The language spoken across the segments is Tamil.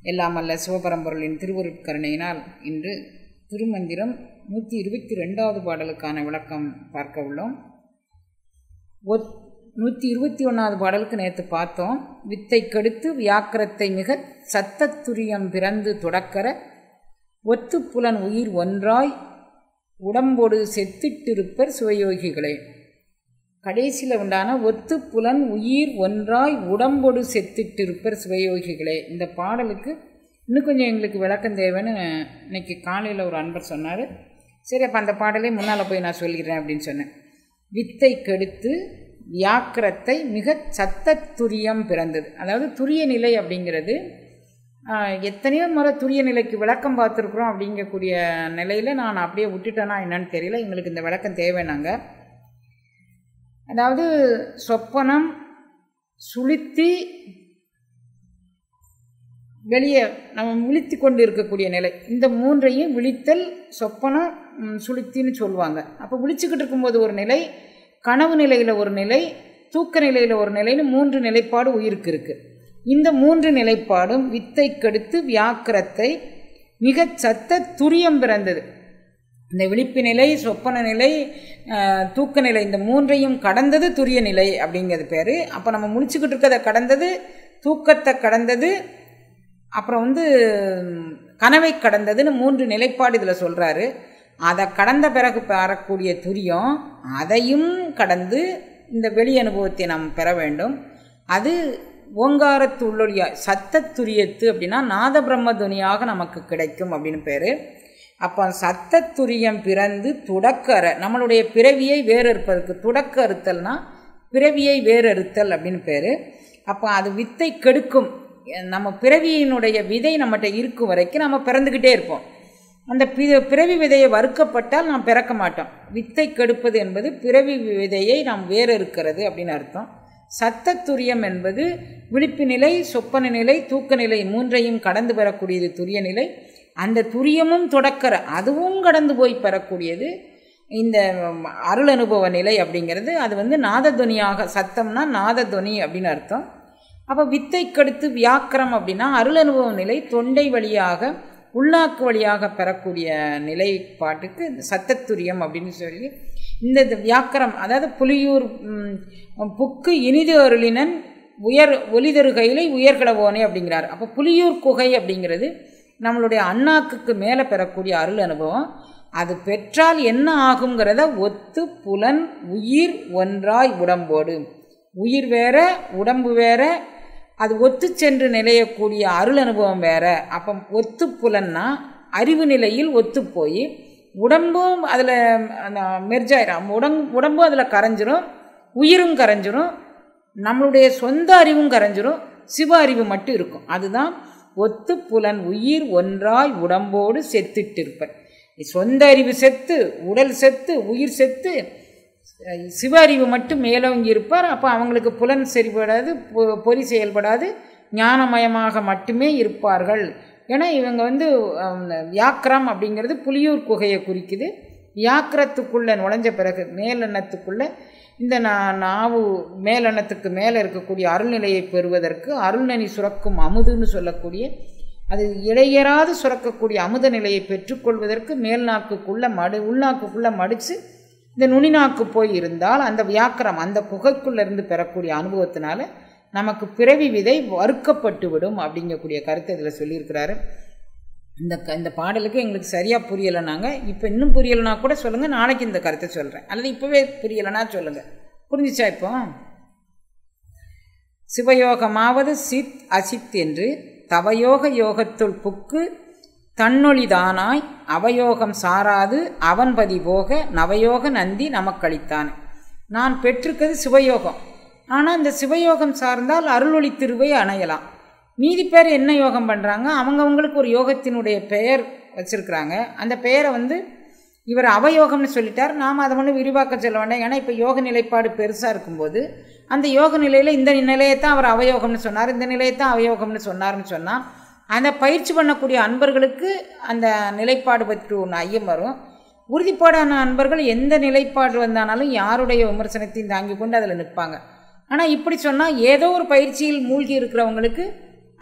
எல்லாம் அல்ல சிவபரம்பொருளின் திருவருட்கருணையினால் இன்று திருமந்திரம் நூற்றி இருபத்தி ரெண்டாவது பாடலுக்கான விளக்கம் பார்க்க உள்ளோம் ஒத் நூற்றி இருபத்தி ஒன்றாவது பாடலுக்கு நேற்று பார்த்தோம் வித்தை கெடுத்து வியாக்கரத்தை மிக சத்தத்துரியம் பிறந்து தொடக்கர ஒத்து புலன் உயிர் ஒன்றாய் உடம்போடு செத்திட்டிருப்பர் சுவயோகிகளே கடைசியில் உண்டான ஒத்து புலன் உயிர் ஒன்றாய் உடம்போடு செத்திட்டிருப்பர் சிவயோகிகளே இந்த பாடலுக்கு இன்னும் கொஞ்சம் எங்களுக்கு விளக்கம் தேவைன்னு இன்னைக்கு காலையில் ஒரு அன்பர் சொன்னார் சரி அப்போ அந்த பாடலே முன்னால் போய் நான் சொல்லிடுறேன் அப்படின்னு சொன்னேன் வித்தை கெடுத்து வியாக்கிரத்தை மிக சத்தத்துரியம் பிறந்தது அதாவது துரிய நிலை அப்படிங்கிறது எத்தனையோ முறை துரிய நிலைக்கு விளக்கம் பார்த்துருக்குறோம் அப்படிங்கக்கூடிய நிலையில் நான் அப்படியே விட்டுட்டேனா என்னன்னு தெரியல எங்களுக்கு இந்த விளக்கம் தேவைனாங்க அதாவது சொப்பனம் சுளுத்தி வெளியே நம்ம விழித்து கொண்டு இருக்கக்கூடிய நிலை இந்த மூன்றையும் விழித்தல் சொப்பனம் சுளுத்தின்னு சொல்லுவாங்க அப்போ விழிச்சுக்கிட்டு இருக்கும்போது ஒரு நிலை கனவு நிலையில் ஒரு நிலை தூக்க நிலையில் ஒரு நிலைன்னு மூன்று நிலைப்பாடு உயிருக்கு இருக்குது இந்த மூன்று நிலைப்பாடும் வித்தை கெடுத்து வியாக்கிரத்தை மிக சத்த துரியம் பிறந்தது இந்த விழிப்பு நிலை சொப்பன நிலை தூக்க நிலை இந்த மூன்றையும் கடந்தது துரிய நிலை அப்படிங்கிறது பேர் அப்போ நம்ம முடிச்சுக்கிட்டு இருக்கிறத கடந்தது தூக்கத்தை கடந்தது அப்புறம் வந்து கனவை கடந்ததுன்னு மூன்று நிலைப்பாடு இதில் சொல்கிறாரு அதை கடந்த பிறகு பெறக்கூடிய துரியம் அதையும் கடந்து இந்த வெளி அனுபவத்தை நாம் பெற வேண்டும் அது ஓங்காரத்து உள்ளொழியா சத்தத்துரியத்து அப்படின்னா நாத பிரம்ம துணியாக நமக்கு கிடைக்கும் அப்படின்னு பேர் அப்போ சத்தத்துரியம் பிறந்து துடக்கற நம்மளுடைய பிறவியை வேறறுப்பதற்கு துடக்க அறுத்தல்னா பிறவியை வேறறுத்தல் அப்படின்னு பேர் அப்போ அது வித்தை கெடுக்கும் நம்ம பிறவியினுடைய விதை நம்மகிட்ட இருக்கும் வரைக்கும் நம்ம பிறந்துக்கிட்டே இருப்போம் அந்த பி பிறவி விதையை வறுக்கப்பட்டால் நாம் பிறக்க மாட்டோம் வித்தை கெடுப்பது என்பது பிறவி விதையை நாம் வேறு இருக்கிறது அப்படின்னு அர்த்தம் சத்தத்துரியம் என்பது விழிப்பு நிலை சொப்பன நிலை தூக்க நிலை மூன்றையும் கடந்து பெறக்கூடியது துரிய நிலை அந்த துரியமும் தொடக்கிற அதுவும் கடந்து போய் பெறக்கூடியது இந்த அருள் அனுபவ நிலை அப்படிங்கிறது அது வந்து நாதத்வனியாக சத்தம்னா நாதத்வனி அப்படின்னு அர்த்தம் அப்போ வித்தை கடுத்து வியாக்கிரம் அப்படின்னா அருள் அனுபவ நிலை தொண்டை வழியாக உள்நாக்கு வழியாக பெறக்கூடிய நிலைப்பாட்டுக்கு சத்தத்துரியம் அப்படின்னு சொல்லி இந்த வியாக்கரம் அதாவது புலியூர் புக்கு இனிது அருளினன் உயர் ஒலிதருகையிலை உயர்கடவோனே அப்படிங்கிறார் அப்போ புலியூர் குகை அப்படிங்கிறது நம்மளுடைய அண்ணாக்குக்கு மேலே பெறக்கூடிய அருள் அனுபவம் அது பெற்றால் என்ன ஆகுங்கிறத ஒத்து புலன் உயிர் ஒன்றாய் உடம்போடு உயிர் வேற உடம்பு வேற அது ஒத்து சென்று நிலையக்கூடிய அருள் அனுபவம் வேற அப்போ ஒத்து புலன்னா அறிவு நிலையில் ஒத்து போய் உடம்பும் அதில் மெர்ஜாயிரும் உடம் உடம்பும் அதில் கரைஞ்சிரும் உயிரும் கரைஞ்சிரும் நம்மளுடைய சொந்த அறிவும் கரைஞ்சிரும் சிவ அறிவு மட்டும் இருக்கும் அதுதான் ஒத்து புலன் உயிர் ஒன்றாய் உடம்போடு செத்துட்டு இருப்பர் சொந்த அறிவு செத்து உடல் செத்து உயிர் செத்து சிவ அறிவு மட்டும் மேலோங்கி இருப்பார் அப்போ அவங்களுக்கு புலன் சரிபடாது பொறி செயல்படாது ஞானமயமாக மட்டுமே இருப்பார்கள் ஏன்னா இவங்க வந்து வியாக்கிரம் அப்படிங்கிறது புலியூர் குகையை குறிக்குது வியாக்கிரத்துக்குள்ளே நுழைஞ்ச பிறகு மேலெண்ணத்துக்குள்ளே இந்த நா நாவு மேலெண்ணத்துக்கு மேலே இருக்கக்கூடிய அருள்நிலையை பெறுவதற்கு அருள்நனி சுரக்கும் அமுதுன்னு சொல்லக்கூடிய அது இடையறாது சுரக்கக்கூடிய அமுத நிலையை பெற்றுக்கொள்வதற்கு மேல் நாக்குக்குள்ளே மடு உள்நாக்குக்குள்ளே மடித்து இந்த நுனிநாக்கு போய் இருந்தால் அந்த வியாக்கரம் அந்த குகைக்குள்ளேருந்து பெறக்கூடிய அனுபவத்தினால நமக்கு பிறவி விதை வறுக்கப்பட்டு விடும் அப்படிங்கக்கூடிய கருத்தை இதில் சொல்லியிருக்கிறாரு இந்த க இந்த பாடலுக்கு எங்களுக்கு சரியாக புரியலைனாங்க இப்போ இன்னும் புரியலைனா கூட சொல்லுங்கள் நாளைக்கு இந்த கருத்தை சொல்கிறேன் அல்லது இப்போவே புரியலைனா சொல்லுங்கள் புரிஞ்சிச்சா இப்போ சிவயோகமாவது சித் அசித் என்று தவயோக யோகத்துள் புக்கு தன்னொழிதானாய் அவயோகம் சாராது அவன்பதி போக நவயோக நந்தி நமக்களித்தான் நான் பெற்றிருக்கிறது சிவயோகம் ஆனால் இந்த சிவயோகம் சார்ந்தால் அருளொளி திருவை அணையலாம் மீதி பேர் என்ன யோகம் பண்ணுறாங்க அவங்கவுங்களுக்கு ஒரு யோகத்தினுடைய பெயர் வச்சுருக்குறாங்க அந்த பெயரை வந்து இவர் அவயோகம்னு சொல்லிட்டார் நாம் அதை ஒன்று விரிவாக்க சொல்ல வேண்டாம் ஏன்னா இப்போ யோக நிலைப்பாடு பெருசாக இருக்கும்போது அந்த யோக நிலையில் இந்த நிலையைத்தான் அவர் அவயோகம்னு சொன்னார் இந்த நிலையத்தான் அவயோகம்னு சொன்னார்னு சொன்னால் அந்த பயிற்சி பண்ணக்கூடிய அன்பர்களுக்கு அந்த நிலைப்பாடு பற்றி ஒன்று ஐயம் வரும் உறுதிப்பாடான அன்பர்கள் எந்த நிலைப்பாடு வந்தானாலும் யாருடைய விமர்சனத்தையும் தாங்கி கொண்டு அதில் நிற்பாங்க ஆனால் இப்படி சொன்னால் ஏதோ ஒரு பயிற்சியில் மூழ்கி இருக்கிறவங்களுக்கு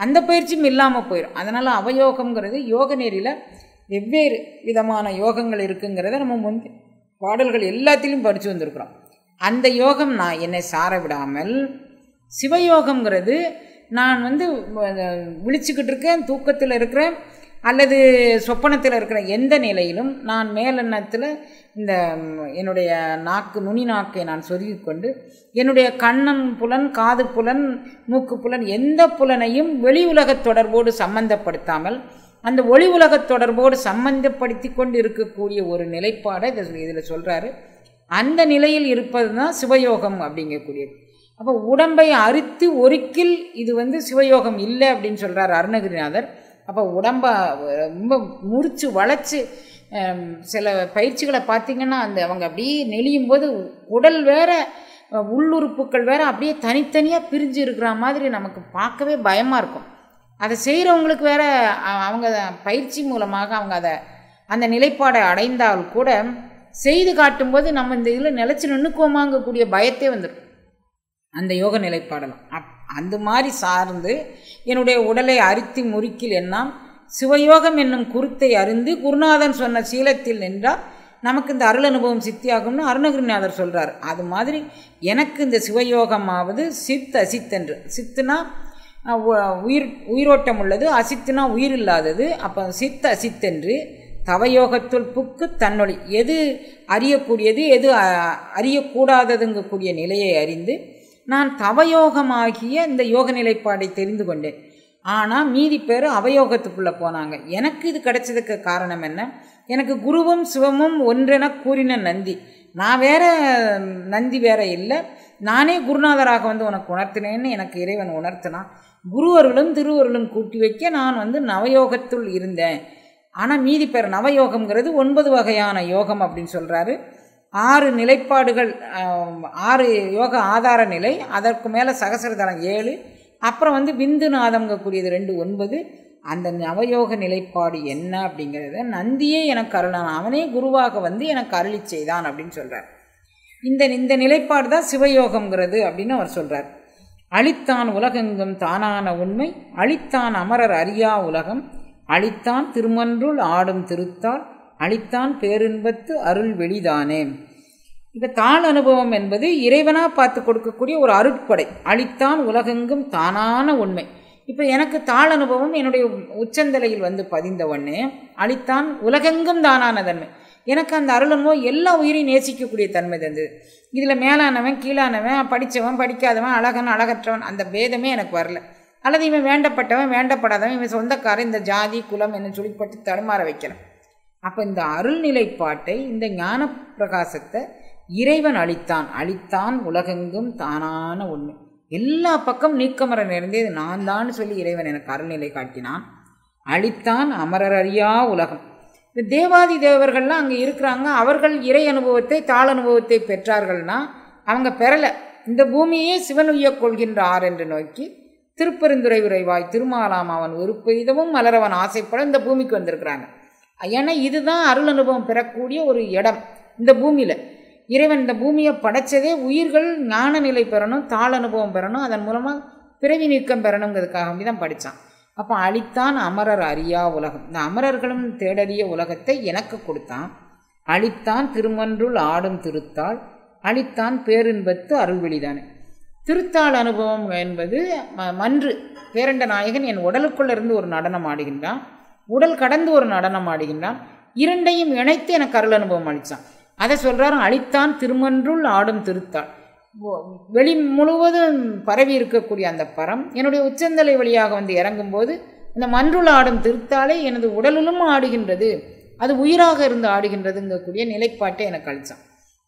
அந்த பயிற்சியும் இல்லாமல் போயிடும் அதனால் அவயோகம்ங்கிறது யோக நெறியில் வெவ்வேறு விதமான யோகங்கள் இருக்குங்கிறத நம்ம முந்தி பாடல்கள் எல்லாத்திலையும் படித்து வந்திருக்கிறோம் அந்த யோகம் நான் என்னை சார விடாமல் சிவயோகம்ங்கிறது நான் வந்து அஹ், விழிச்சுக்கிட்டு இருக்கேன் தூக்கத்தில் இருக்கிறேன் அல்லது சொப்பனத்தில் இருக்கிற எந்த நிலையிலும் நான் மேலெண்ணத்தில் இந்த ம், என்னுடைய நாக்கு நுனி நாக்கை நான் சொருகிக் கொண்டு என்னுடைய கண்ணன் புலன் காது புலன் மூக்கு புலன் எந்த புலனையும் வெளி உலகத் தொடர்போடு சம்பந்தப்படுத்தாமல் அந்த ஒளி உலகத் தொடர்போடு சம்பந்தப்படுத்தி கொண்டு இருக்கக்கூடிய ஒரு நிலைப்பாடை இதில் இதில் சொல்கிறாரு அந்த நிலையில் இருப்பது தான் சிவயோகம் அப்படிங்கக்கூடியது அப்போ உடம்பை அறுத்து ஒருக்கில் இது வந்து சிவயோகம் இல்லை அப்படின்னு சொல்கிறார் அருணகிரிநாதர் அப்போ உடம்பை ரொம்ப முறித்து வளைச்சு ஹம், சில பயிற்சிகளை பார்த்திங்கன்னா அந்த அவங்க அப்படியே நெளியும் போது உடல் வேற அஹ், உள்ளுறுப்புகள் வேற அப்படியே தனித்தனியாக பிரிஞ்சு இருக்கிற மாதிரி நமக்கு பார்க்கவே பயமாக இருக்கும் அதை செய்கிறவங்களுக்கு வேற அ- அவங்க பயிற்சி மூலமாக அவங்க அதை அந்த நிலைப்பாடை அடைந்தால் கூட செய்து காட்டும்போது நம்ம இந்த இதில் நிலச்சி நின்றுக்குவோமாங்கக்கூடிய பயத்தே வந்துடும் அந்த யோக நிலைப்பாடலாம் அப் அந்த மாதிரி சார்ந்து என்னுடைய உடலை அரித்தி முறுக்கில் எண்ணாம் சிவயோகம் என்னும் குருத்தை அறிந்து குருநாதன் சொன்ன சீலத்தில் நின்றால் நமக்கு இந்த அருள் அனுபவம் சித்தியாகும்னு அருணகிரிநாதர் சொல்கிறார் அது மாதிரி எனக்கு இந்த சிவயோகமாவது சித் அசித்தென்று சித்துனா அஹ், உ- உயிர் உயிரோட்டம் உள்ளது அசித்துனா உயிர் இல்லாதது அப்போ சித் அசித்தென்று தவயோகத்துள் புக்கு தன்னொளி எது அறியக்கூடியது எது அ- அறியக்கூடாததுங்கக்கூடிய நிலையை அறிந்து நான் தவயோகமாகிய இந்த யோக நிலைப்பாடை தெரிந்து கொண்டேன் ஆனால் மீதி பேர் அவயோகத்துக்குள்ளே போனாங்க எனக்கு இது கிடைச்சதுக்கு காரணம் என்ன எனக்கு குருவும் சிவமும் ஒன்றென கூறின நந்தி நான் வேற நந்தி வேற இல்லை நானே குருநாதராக வந்து உனக்கு உணர்த்தினேன்னு எனக்கு இறைவன் உணர்த்தினான் குருவர்களும் திருவருளும் கூட்டி வைக்க நான் வந்து நவயோகத்துள் இருந்தேன் ஆனால் மீதி பேர் நவயோகம்ங்கிறது ஒன்பது வகையான யோகம் அப்படின்னு சொல்கிறாரு ஆறு நிலைப்பாடுகள் ஆம், ஆறு யோக ஆதார நிலை அதற்கு மேலே சகசரதரம் ஏழு அப்புறம் வந்து விந்துநாதம்ங்கக்கூடியது ரெண்டு ஒன்பது அந்த நவயோக நிலைப்பாடு என்ன அப்படிங்கிறத நந்தியே எனக்கு அருளான் அவனே குருவாக வந்து எனக்கு அருளி செய்தான் அப்படின்னு சொல்கிறார் இந்த இந்த நிலைப்பாடு தான் சிவயோகம்ங்கிறது அப்படின்னு அவர் சொல்கிறார் அழித்தான் உலகெங்கும் தானான உண்மை அழித்தான் அமரர் அறியா உலகம் அழித்தான் திருமன்றுள் ஆடும் திருத்தாள் அழித்தான் பேரின்பத்து அருள் வெளிதானே இப்போ தாள் அனுபவம் என்பது இறைவனாக பார்த்து கொடுக்கக்கூடிய ஒரு அருட்படை அழித்தான் உலகெங்கும் தானான உண்மை இப்போ எனக்கு தாள் அனுபவம் என்னுடைய உச்சந்தலையில் வந்து பதிந்த உடனே அழித்தான் உலகெங்கும் தானான தன்மை எனக்கு அந்த அருள் அனுபவம் எல்லா உயிரையும் நேசிக்கக்கூடிய தன்மை தந்தது இதில் மேலானவன் கீழானவன் படித்தவன் படிக்காதவன் அழகன் அழகற்றவன் அந்த பேதமே எனக்கு வரல அல்லது இவன் வேண்டப்பட்டவன் வேண்டப்படாதவன் இவன் சொந்தக்காரன் இந்த ஜாதி குலம் என்ன சொல்லிப்பட்டு தடுமாற வைக்கலாம் அப்போ இந்த அருள்நிலைப்பாட்டை இந்த ஞான பிரகாசத்தை இறைவன் அளித்தான் அளித்தான் உலகெங்கும் தானான உண்மை எல்லா பக்கம் நீக்கமர நிறைந்தது நான் தான் சொல்லி இறைவன் எனக்கு அருள்நிலை காட்டினான் அளித்தான் அமரர் அறியா உலகம் இந்த தேவாதி தேவர்கள்லாம் அங்கே இருக்கிறாங்க அவர்கள் இறை அனுபவத்தை தாள் அனுபவத்தை பெற்றார்கள்னா அவங்க பெறலை இந்த பூமியே சிவன் உய்யக் கொள்கின்ற ஆர் என்று நோக்கி திருப்பெருந்துறை உரைவாய் திருமாலாம் அவன் உருப்பெய்தவும் மலரவன் ஆசைப்பட இந்த பூமிக்கு வந்திருக்கிறாங்க ஏன்னா இதுதான் அருள் அனுபவம் பெறக்கூடிய ஒரு இடம் இந்த பூமியில் இறைவன் இந்த பூமியை படைச்சதே உயிர்கள் ஞான நிலை பெறணும் தாள் அனுபவம் பெறணும் அதன் மூலமாக பிறவி நீக்கம் பெறணுங்கிறதுக்காக தான் படித்தான் அப்போ அழித்தான் அமரர் அறியா உலகம் இந்த அமரர்களும் தேடறிய உலகத்தை எனக்கு கொடுத்தான் அழித்தான் திருமன்றுள் ஆடும் திருத்தாள் அழித்தான் பேரின்பத்து அருள்வெளிதானே திருத்தாள் அனுபவம் என்பது ம- மன்று பேரண்ட நாயகன் என் உடலுக்குள்ள இருந்து ஒரு நடனம் ஆடுகின்றான் உடல் கடந்து ஒரு நடனம் ஆடுகின்றான் இரண்டையும் இணைத்து எனக்கு அருள் அனுபவம் அளித்தான் அதை சொல்றாரு அழித்தான் திருமன்றுள் ஆடும் திருத்தாள் ஒ- வெளி முழுவதும் பரவி இருக்கக்கூடிய அந்த பரம் என்னுடைய உச்சந்தலை வழியாக வந்து இறங்கும்போது இந்த மன்றுள் ஆடும் திருத்தாளை எனது உடலிலும் ஆடுகின்றது அது உயிராக இருந்து ஆடுகின்றதுங்கக்கூடிய நிலைப்பாட்டை எனக்கு அளித்தான்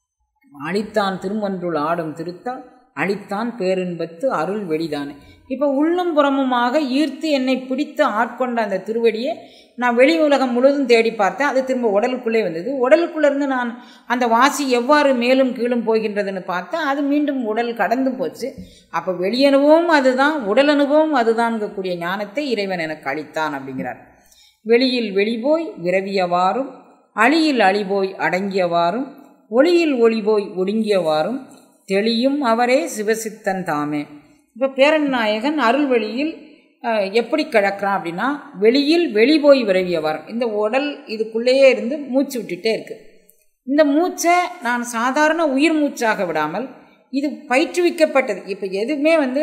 அழித்தான் திருமன்றுள் ஆடும் திருத்தாள் அழித்தான் பேரின்பத்து அருள் வெளிதானே இப்போ உள்ளும் புறமுமாக ஈர்த்து என்னை பிடித்து ஆட்கொண்ட அந்த திருவடியை நான் வெளி உலகம் முழுவதும் தேடி பார்த்தேன் அது திரும்ப உடலுக்குள்ளே வந்தது உடலுக்குள்ளே இருந்து நான் அந்த வாசி எவ்வாறு மேலும் கீழும் போகின்றதுன்னு பார்த்தேன் அது மீண்டும் உடல் கடந்து போச்சு அப்போ வெளி அனுபவம் அதுதான் உடல் அனுபவம் அதுதான்ங்கக்கூடிய ஞானத்தை இறைவன் எனக்கு அளித்தான் அப்படிங்கிறார் வெளியில் வெளிபோய் விரவியவாறும் அழியில் அழிபோய் அடங்கியவாறும் ஒளியில் ஒளிபோய் ஒடுங்கியவாறும் தெளியும் அவரே சிவசித்தன் தாமே இப்போ பேரன் நாயகன் அருள்வெளியில் அஹ், எப்படி கிடக்கிறான் அப்படின்னா வெளியில் வெளி போய் விரவிய வரம் இந்த உடல் இதுக்குள்ளேயே இருந்து மூச்சு விட்டுட்டே இருக்கு இந்த மூச்சை நான் சாதாரண உயிர் மூச்சாக விடாமல் இது பயிற்றுவிக்கப்பட்டது இப்போ எதுவுமே வந்து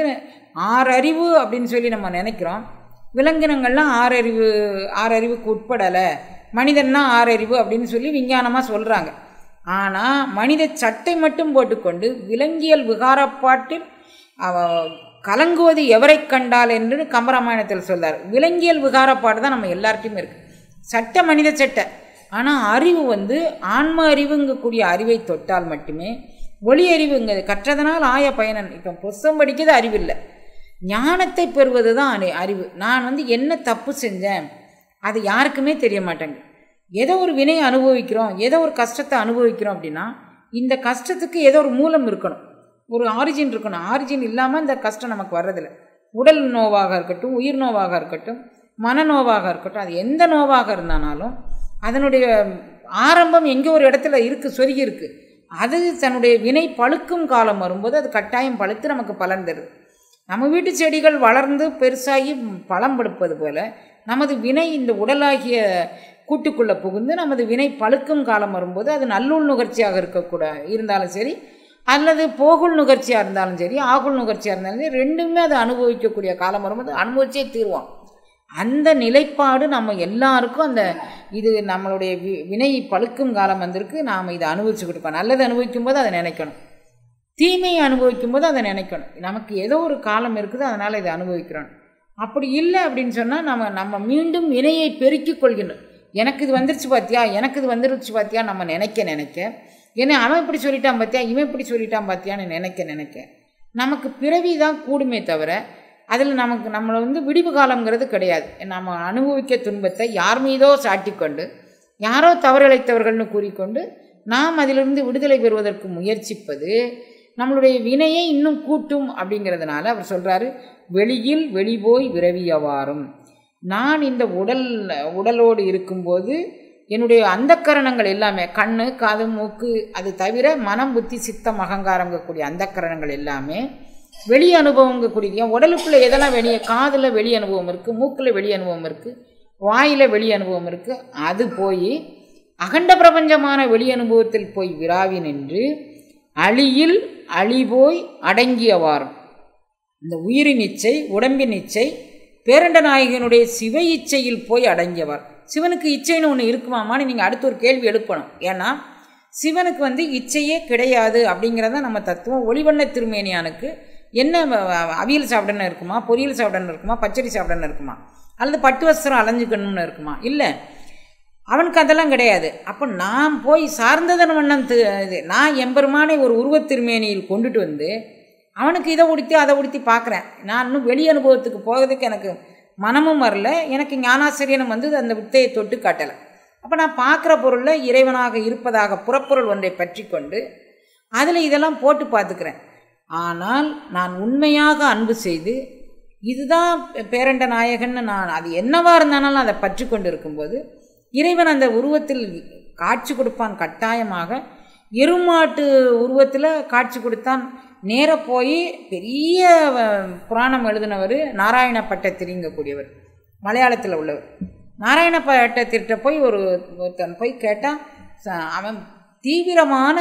ஆறறிவு அப்படின்னு சொல்லி நம்ம நினைக்கிறோம் விலங்கினங்கள்லாம் ஆறறிவு ஆறறிவுக்கு உட்படலை மனிதன்னா ஆறறிவு அப்படின்னு சொல்லி விஞ்ஞானமாக சொல்கிறாங்க ஆனால் மனித சட்டை மட்டும் போட்டுக்கொண்டு விலங்கியல் விகாரப்பாட்டில் அவ கலங்குவது எவரை கண்டால் என்று கம்பராமாயணத்தில் சொல்றார் விலங்கியல் விகாரப்பாடு தான் நம்ம எல்லார்ட்டையுமே இருக்குது சட்ட மனித சட்டை ஆனால் அறிவு வந்து ஆன்ம அறிவுங்கக்கூடிய அறிவை தொட்டால் மட்டுமே ஒளி அறிவுங்க கற்றதனால் ஆய பயனன் இப்போ புஸ்தம் படிக்கிறது அறிவில்லை ஞானத்தை பெறுவது தான் அறி- அறிவு நான் வந்து என்ன தப்பு செஞ்சேன் அது யாருக்குமே தெரிய மாட்டேங்குது ஏதோ ஒரு வினையை அனுபவிக்கிறோம் ஏதோ ஒரு கஷ்டத்தை அனுபவிக்கிறோம் அப்படின்னா இந்த கஷ்டத்துக்கு ஏதோ ஒரு மூலம் இருக்கணும் ஒரு ஆரிஜின் இருக்கணும் ஆரிஜின் இல்லாமல் இந்த கஷ்டம் நமக்கு வர்றதில்ல உடல் நோவாக இருக்கட்டும் உயிர் நோவாக இருக்கட்டும் மனநோவாக இருக்கட்டும் அது எந்த நோவாக இருந்தானாலும் அதனுடைய ஆரம்பம் எங்கே ஒரு இடத்துல இருக்குது சொருகி இருக்குது அது தன்னுடைய வினை பழுக்கும் காலம் வரும்போது அது கட்டாயம் பழுத்து நமக்கு பலன் தருது நம்ம வீட்டு செடிகள் வளர்ந்து பெருசாகி பழம் படுப்பது போல நமது வினை இந்த உடலாகிய கூட்டுக்குள்ளே புகுந்து நமது வினை பழுக்கும் காலம் வரும்போது அது நல்லுள் நுகர்ச்சியாக இருக்கக்கூட இருந்தாலும் சரி அல்லது போகுள் நுகர்ச்சியாக இருந்தாலும் சரி ஆகுள் நுகர்ச்சியாக இருந்தாலும் சரி ரெண்டுமே அதை அனுபவிக்கக்கூடிய காலம் வரும்போது அனுபவிச்சே தீர்வோம் அந்த நிலைப்பாடு நம்ம எல்லாருக்கும் அந்த இது நம்மளுடைய வி வினை பழுக்கும் காலம் வந்திருக்கு நாம் இதை அனுபவிச்சுக்கிட்டு இருக்கோம் நல்லது அனுபவிக்கும் போது அதை நினைக்கணும் தீமையை அனுபவிக்கும் போது அதை நினைக்கணும் நமக்கு ஏதோ ஒரு காலம் இருக்குது அதனால் இதை அனுபவிக்கிறோம் அப்படி இல்லை அப்படின்னு சொன்னால் நம்ம நம்ம மீண்டும் வினையை பெருக்கிக் கொள்கின்றோம் எனக்கு இது வந்துருச்சு பார்த்தியா எனக்கு இது வந்துருச்சு பார்த்தியா நம்ம நினைக்க நினைக்க ஏன்னா அவன் இப்படி சொல்லிட்டான் பார்த்தியா இவன் இப்படி சொல்லிட்டான் பார்த்தியான்னு நினைக்க நினைக்க நமக்கு பிறவி தான் கூடுமே தவிர அதில் நமக்கு நம்மளை வந்து விடிவு காலங்கிறது கிடையாது நம்ம அனுபவிக்க துன்பத்தை யார் மீதோ சாட்டிக்கொண்டு யாரோ தவறிழைத்தவர்கள்னு கூறிக்கொண்டு நாம் அதிலிருந்து விடுதலை பெறுவதற்கு முயற்சிப்பது நம்மளுடைய வினையை இன்னும் கூட்டும் அப்படிங்கிறதுனால அவர் சொல்கிறாரு வெளியில் வெளிபோய் விரவியவாறும் நான் இந்த உடல் உடலோடு இருக்கும்போது என்னுடைய அந்தக்கரணங்கள் எல்லாமே கண்ணு காது மூக்கு அது தவிர மனம் புத்தி சித்தம் அகங்காரங்கக்கூடிய அந்தக்கரணங்கள் எல்லாமே வெளி அனுபவங்கக்கூடிய என் உடலுக்குள்ளே எதெல்லாம் வெளியே காதில் வெளி அனுபவம் இருக்குது மூக்கில் வெளி அனுபவம் இருக்குது வாயில் வெளி அனுபவம் இருக்குது அது போய் அகண்ட பிரபஞ்சமான வெளி அனுபவத்தில் போய் விராவி நின்று அழியில் அழிபோய் அடங்கியவாறும் இந்த உயிரின் இச்சை உடம்பின் இச்சை பேரண்ட நாயகனுடைய சிவ இச்சையில் போய் அடங்கியவர் சிவனுக்கு இச்சைன்னு ஒன்று இருக்குமாமான்னு நீங்கள் அடுத்து ஒரு கேள்வி எழுப்பணும் ஏன்னா சிவனுக்கு வந்து இச்சையே கிடையாது அப்படிங்கிறத நம்ம தத்துவம் ஒளிவண்ண திருமேனியானுக்கு என்ன வ- வ- அவியல் சாப்பிடணும் இருக்குமா பொரியல் சாப்பிடணும் இருக்குமா பச்சடி சாப்பிடணும் இருக்குமா அல்லது பட்டு வஸ்திரம் அலைஞ்சுக்கணும்னு இருக்குமா இல்லை அவனுக்கு அதெல்லாம் கிடையாது அப்போ நான் போய் சார்ந்ததன் வண்ணம் தி- இது நான் எம்பெருமானை ஒரு உருவத் திருமேனியில் கொண்டுட்டு வந்து அவனுக்கு இதை உடுத்தி அதை உடுத்தி பார்க்குறேன் நான் இன்னும் வெளி அனுபவத்துக்கு போகிறதுக்கு எனக்கு மனமும் வரல எனக்கு ஞானாசிரியனும் வந்து அந்த வித்தையை தொட்டு காட்டலை அப்போ நான் பார்க்குற பொருளில் இறைவனாக இருப்பதாக புறப்பொருள் ஒன்றை பற்றி கொண்டு அதில் இதெல்லாம் போட்டு பார்த்துக்கிறேன் ஆனால் நான் உண்மையாக அன்பு செய்து இதுதான் பேரண்ட நாயகன்னு நான் அது என்னவா இருந்தாலும் அதை பற்றி கொண்டு இருக்கும்போது இறைவன் அந்த உருவத்தில் காட்சி கொடுப்பான் கட்டாயமாக எருமாட்டு உருவத்தில் காட்சி கொடுத்தான் நேர போய் பெரிய அஹ், புராணம் எழுதினவர் நாராயண பட்டத்திரிங்கக்கூடியவர் மலையாளத்தில் உள்ளவர் நாராயண பட்டத்திட்ட போய் ஒரு ஒருத்தன் போய் கேட்டால் அவன் தீவிரமான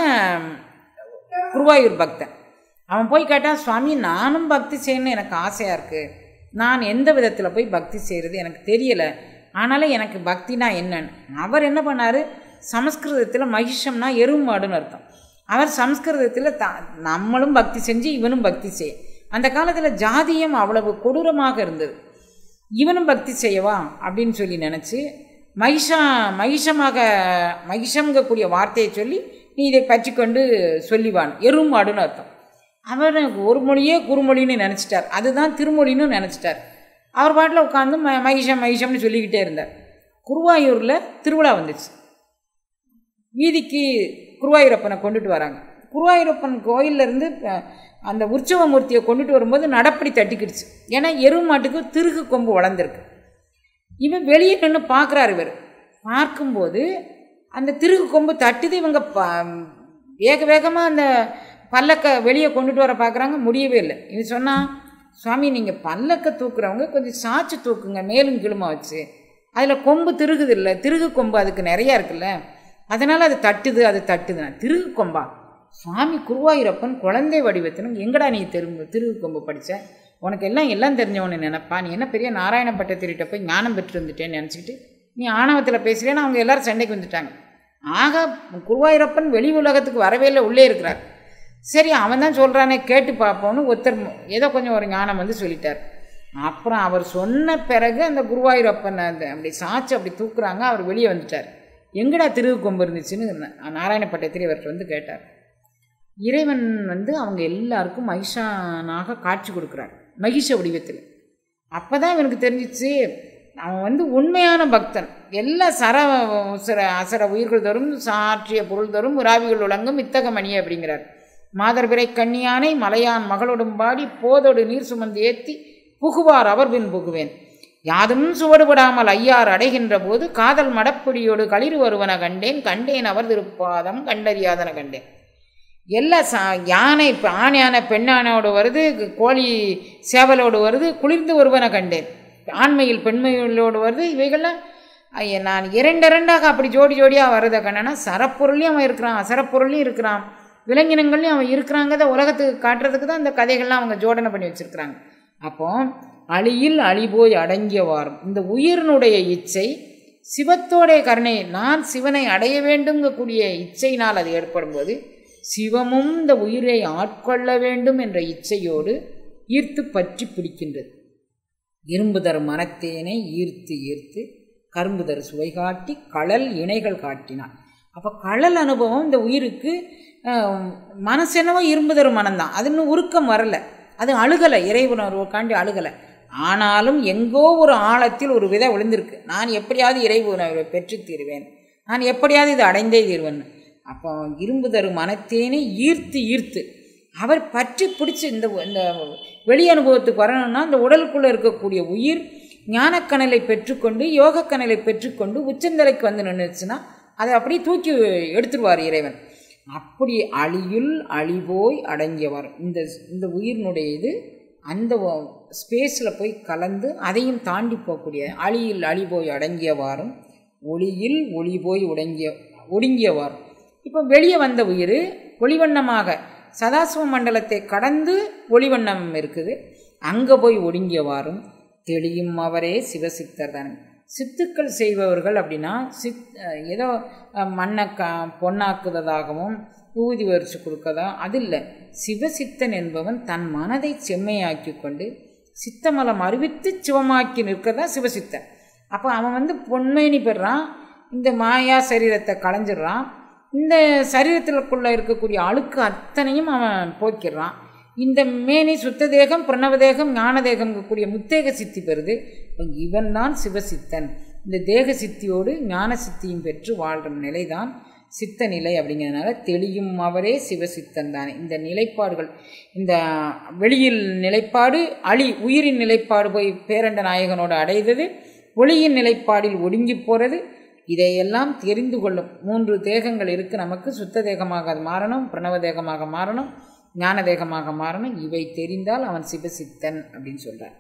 குருவாயூர் பக்தன் அவன் போய் கேட்டான் சுவாமி நானும் பக்தி செய்யணும்னு எனக்கு ஆசையாக இருக்குது நான் எந்த விதத்தில் போய் பக்தி செய்கிறது எனக்கு தெரியலை ஆனாலும் எனக்கு பக்தினா என்னன்னு அவர் என்ன பண்ணார் சமஸ்கிருதத்தில் மகிஷம்னா எருமாடுன்னு அர்த்தம் அவர் சமஸ்கிருதத்தில் த நம்மளும் பக்தி செஞ்சு இவனும் பக்தி செய்ய அந்த காலத்தில் ஜாதியம் அவ்வளவு கொடூரமாக இருந்தது இவனும் பக்தி செய்யவா அப்படின்னு சொல்லி நினச்சி மகிஷா மகிஷமாக மகிஷங்கக்கூடிய வார்த்தையை சொல்லி நீ இதை பற்றி கொண்டு சொல்லிவான் எருமாடுன்னு அர்த்தம் அவர் ஒரு மொழியே குறுமொழின்னு நினச்சிட்டார் அதுதான் திருமொழின்னு நினச்சிட்டார் அவர் பாட்டில் உட்காந்து ம மகிஷம் மகிஷம்னு சொல்லிக்கிட்டே இருந்தார் குருவாயூரில் திருவிழா வந்துச்சு வீதிக்கு குருவாயூரப்பனை கொண்டுட்டு வராங்க குருவாயூரப்பன் கோயிலேருந்து அந்த உற்சவ மூர்த்தியை கொண்டுட்டு வரும்போது நடப்படி தட்டிக்கிடுச்சு ஏன்னா எருவு மாட்டுக்கு திருகு கொம்பு வளர்ந்துருக்கு இவன் வெளியே நின்று பார்க்குறாரு இவர் பார்க்கும்போது அந்த திருகு கொம்பு தட்டுது இவங்க ப வேக வேகமாக அந்த பல்லக்க வெளியே கொண்டுட்டு வர பார்க்குறாங்க முடியவே இல்லை இவன் சொன்னான் சுவாமி நீங்கள் பல்லக்க தூக்குறவங்க கொஞ்சம் சாய்ச்சி தூக்குங்க மேலும் கீழுமா வச்சு அதில் கொம்பு திருகுது இல்லை திருகு கொம்பு அதுக்கு நிறையா இருக்குல்ல அதனால் அது தட்டுது அது தட்டுது திருகு கொம்பா சுவாமி குருவாயூரப்பன் குழந்தை வடிவத்தினும் எங்கடா நீ தெரு திருகு கொம்பு படித்த உனக்கு எல்லாம் எல்லாம் தெரிஞ்சவனு நினைப்பா நீ என்ன பெரிய நாராயண பட்டத்திரிட்ட போய் ஞானம் பெற்று வந்துட்டேன்னு நினச்சிக்கிட்டு நீ ஆணவத்தில் பேசுகிறேன்னு அவங்க எல்லாரும் சண்டைக்கு வந்துட்டாங்க ஆக குருவாயூரப்பன் வெளி உலகத்துக்கு வரவே இல்லை உள்ளே இருக்கிறார் சரி அவன் தான் சொல்கிறானே கேட்டு பார்ப்போன்னு ஒருத்தர் ஏதோ கொஞ்சம் ஒரு ஞானம் வந்து சொல்லிட்டார் அப்புறம் அவர் சொன்ன பிறகு அந்த குருவாயூரப்பன் அந்த அப்படி சாச்சு அப்படி தூக்குறாங்க அவர் வெளியே வந்துட்டார் எங்கடா திருவு கொம்பு இருந்துச்சுன்னு நாராயணப்பட்டத்திரி அவர்கிட்ட வந்து கேட்டார் இறைவன் வந்து அவங்க எல்லாருக்கும் மகிஷானாக காட்சி கொடுக்குறார் மகிஷ வடிவத்தில் அப்போ தான் இவனுக்கு தெரிஞ்சிச்சு அவன் வந்து உண்மையான பக்தன் எல்லா சர சிற அசர உயிர்கள் தரும் சாற்றிய பொருள் தரும் உராவிகள் உலங்கும் இத்தக மணி அப்படிங்கிறார் மாதர்பிறை கண்ணியானை மலையான் மகளோடும் பாடி போதோடு நீர் சுமந்து ஏற்றி புகுவார் அவர் பின் புகுவேன் யாதும் சுவடுபடாமல் ஐயார் அடைகின்ற போது காதல் மடப்பிடியோடு களிறு வருவன கண்டேன் கண்டேன் அவர் திருப்பாதம் கண்டறியாதன கண்டேன் எல்லா சா யானை இப்போ ஆண் யானை பெண் யானையோடு வருது கோழி சேவலோடு வருது குளிர்ந்து வருவன கண்டேன் ஆண்மையில் பெண்மையிலோடு வருது இவைகள்லாம் ஐய, நான் இரண்டு இரண்டாக அப்படி ஜோடி ஜோடியாக வர்றதை கண்டனா சரப்பொருளையும் அவன் இருக்கிறான் அசரப்பொருளையும் இருக்கிறான் விலங்கினங்கள்லையும் அவன் இருக்கிறாங்கிறத உலகத்துக்கு காட்டுறதுக்கு தான் இந்த கதைகள்லாம் அவங்க ஜோடனை பண்ணி வச்சுருக்கிறாங்க அப்போ அழியில் அழிபோய் அடங்கிய வாரம் இந்த உயிரினுடைய இச்சை சிவத்தோடைய கருணை நான் சிவனை அடைய வேண்டுங்கக்கூடிய இச்சையினால் அது ஏற்படும் போது சிவமும் இந்த உயிரை ஆட்கொள்ள வேண்டும் என்ற இச்சையோடு ஈர்த்து பற்றி பிடிக்கின்றது இரும்பு தரும் மனத்தேனை ஈர்த்து ஈர்த்து கரும்பு தரு சுவை காட்டி கடல் இணைகள் காட்டினான் அப்போ கடல் அனுபவம் இந்த உயிருக்கு அஹ், மனசு என்னவோ இரும்பு தரும் மனம்தான் அது இன்னும் உருக்கம் வரலை அது அழுகலை இறைவுணர்வுக்காண்டி அழுகலை ஆனாலும் எங்கோ ஒரு ஆழத்தில் ஒரு விதை விழுந்திருக்கு நான் எப்படியாவது இறை உணர்வை பெற்றுத் தீருவேன் நான் எப்படியாவது இதை அடைந்தே தீர்வேன் அப்போ இரும்பு தரும் மனத்தேனை ஈர்த்து ஈர்த்து அவர் பற்றி பிடிச்சி இந்த இந்த வெளி அனுபவத்துக்கு வரணும்னா இந்த உடலுக்குள்ளே இருக்கக்கூடிய உயிர் ஞானக்கணலை பெற்றுக்கொண்டு யோகக்கணலை பெற்றுக்கொண்டு உச்சந்தலைக்கு வந்து நின்றுச்சுன்னா அதை அப்படியே தூக்கி எடுத்துருவார் இறைவன் அப்படி அழியுள் அழிவோய் அடங்கியவர் இந்த இந்த உயிரினுடைய இது அந்த ஸ்பேஸில் போய் கலந்து அதையும் தாண்டி போகக்கூடிய அழியில் அழிபோய் அடங்கியவாறும் ஒளியில் ஒளி போய் உடங்கிய ஒடுங்கியவார் இப்போ வெளியே வந்த உயிர் ஒளிவண்ணமாக சதாசிவ மண்டலத்தை கடந்து ஒளிவண்ணம் இருக்குது அங்கே போய் ஒடுங்கியவாறும் தெளியும் அவரே சிவசித்தர் தானே சித்துக்கள் செய்பவர்கள் அப்படின்னா சித் அஹ் ஏதோ அஹ் மண்ணை க பொன்னாக்குவதாகவும் ஊதி வரிச்சு கொடுக்கதா அது இல்லை சிவசித்தன் என்பவன் தன் மனதை செம்மையாக்கி கொண்டு சித்தமலம் அறிவித்து சிவமாக்கி நிற்கிறதா சிவசித்தன் அப்போ அவன் வந்து பொன்மேனி பெறான் இந்த மாயா சரீரத்தை களைஞ்சிடுறான் இந்த சரீரத்திற்குள்ளே இருக்கக்கூடிய அழுக்கு அத்தனையும் அவன் போக்கிடுறான் இந்த மேனி சுத்த தேகம் பிரணவ தேகம் ஞான தேகம் கூடிய முத்தேக சித்தி பெறுது இவன் தான் சிவசித்தன் இந்த தேக சித்தியோடு ஞான சித்தியும் பெற்று வாழ்கிற நிலைதான் சித்த நிலை அப்படிங்கிறதுனால தெளியும் அவரே சிவசித்தன் தானே இந்த நிலைப்பாடுகள் இந்த வெளியில் நிலைப்பாடு அழி உயிரின் நிலைப்பாடு போய் பேரண்ட நாயகனோடு அடைந்தது ஒளியின் நிலைப்பாடில் ஒடுங்கி போகிறது இதையெல்லாம் தெரிந்து கொள்ளும் மூன்று தேகங்கள் இருக்குது நமக்கு சுத்த தேகமாக அது மாறணும் பிரணவ தேகமாக மாறணும் ஞான தேகமாக மாறணும் இவை தெரிந்தால் அவன் சிவசித்தன் அப்படின்னு சொல்கிறார்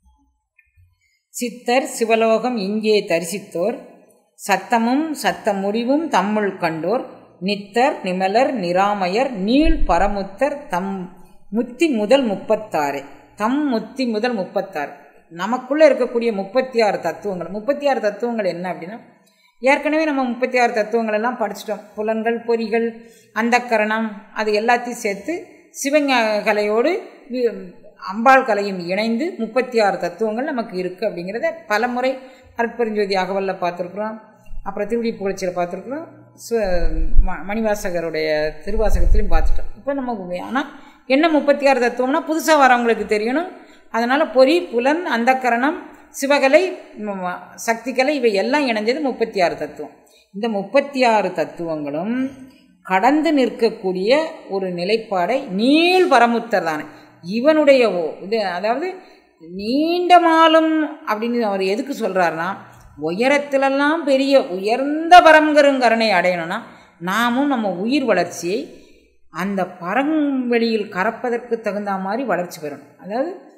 சித்தர் சிவலோகம் இங்கே தரிசித்தோர் சத்தமும் சத்த முடிவும் தம்முள் கண்டோர் நித்தர் நிமலர் நிராமயர் நீள் பரமுத்தர் தம் முத்தி முதல் முப்பத்தாறு தம் முத்தி முதல் முப்பத்தாறு நமக்குள்ளே இருக்கக்கூடிய முப்பத்தி ஆறு தத்துவங்கள் முப்பத்தி ஆறு தத்துவங்கள் என்ன அப்படின்னா ஏற்கனவே நம்ம முப்பத்தி ஆறு தத்துவங்கள் எல்லாம் படிச்சிட்டோம் புலன்கள் பொறிகள் அந்தக்கரணம் அது எல்லாத்தையும் சேர்த்து சிவகலையோடு வி- அம்பாள் கலையும் இணைந்து முப்பத்தி ஆறு தத்துவங்கள் நமக்கு இருக்குது அப்படிங்கிறத பலமுறை அற்பெருஞ்சோதி அகவலில் பார்த்துருக்குறோம் அப்புறம் திருவிடி புகழ்ச்சியில் பார்த்துருக்குறோம் சு ம- மணிவாசகருடைய திருவாசகத்திலையும் பார்த்துட்டோம் இப்போ நமக்கு ஆனால் என்ன முப்பத்தி ஆறு தத்துவம்னா புதுசாக வரவங்களுக்கு தெரியணும் அதனால் பொறி புலன் அந்தக்கரணம் சிவகலை ம- ம- சக்திகலை இவை எல்லாம் இணைஞ்சது முப்பத்தி ஆறு தத்துவம் இந்த முப்பத்தி ஆறு தத்துவங்களும் கடந்து நிற்கக்கூடிய ஒரு நிலைப்பாடை நீள் பரமுத்தர் தானே இவனுடைய ஓ- இது அதாவது நீண்ட மாலும் அப்படின்னு அவர் எதுக்கு சொல்கிறாருன்னா உயரத்திலெல்லாம் பெரிய உயர்ந்த பரங்கருங்கரனை அடையணும்னா நாமும் நம்ம உயிர் வளர்ச்சியை அந்த பரங்கவெளியில் கறப்பதற்கு தகுந்த மாதிரி வளர்ச்சி பெறணும் அதாவது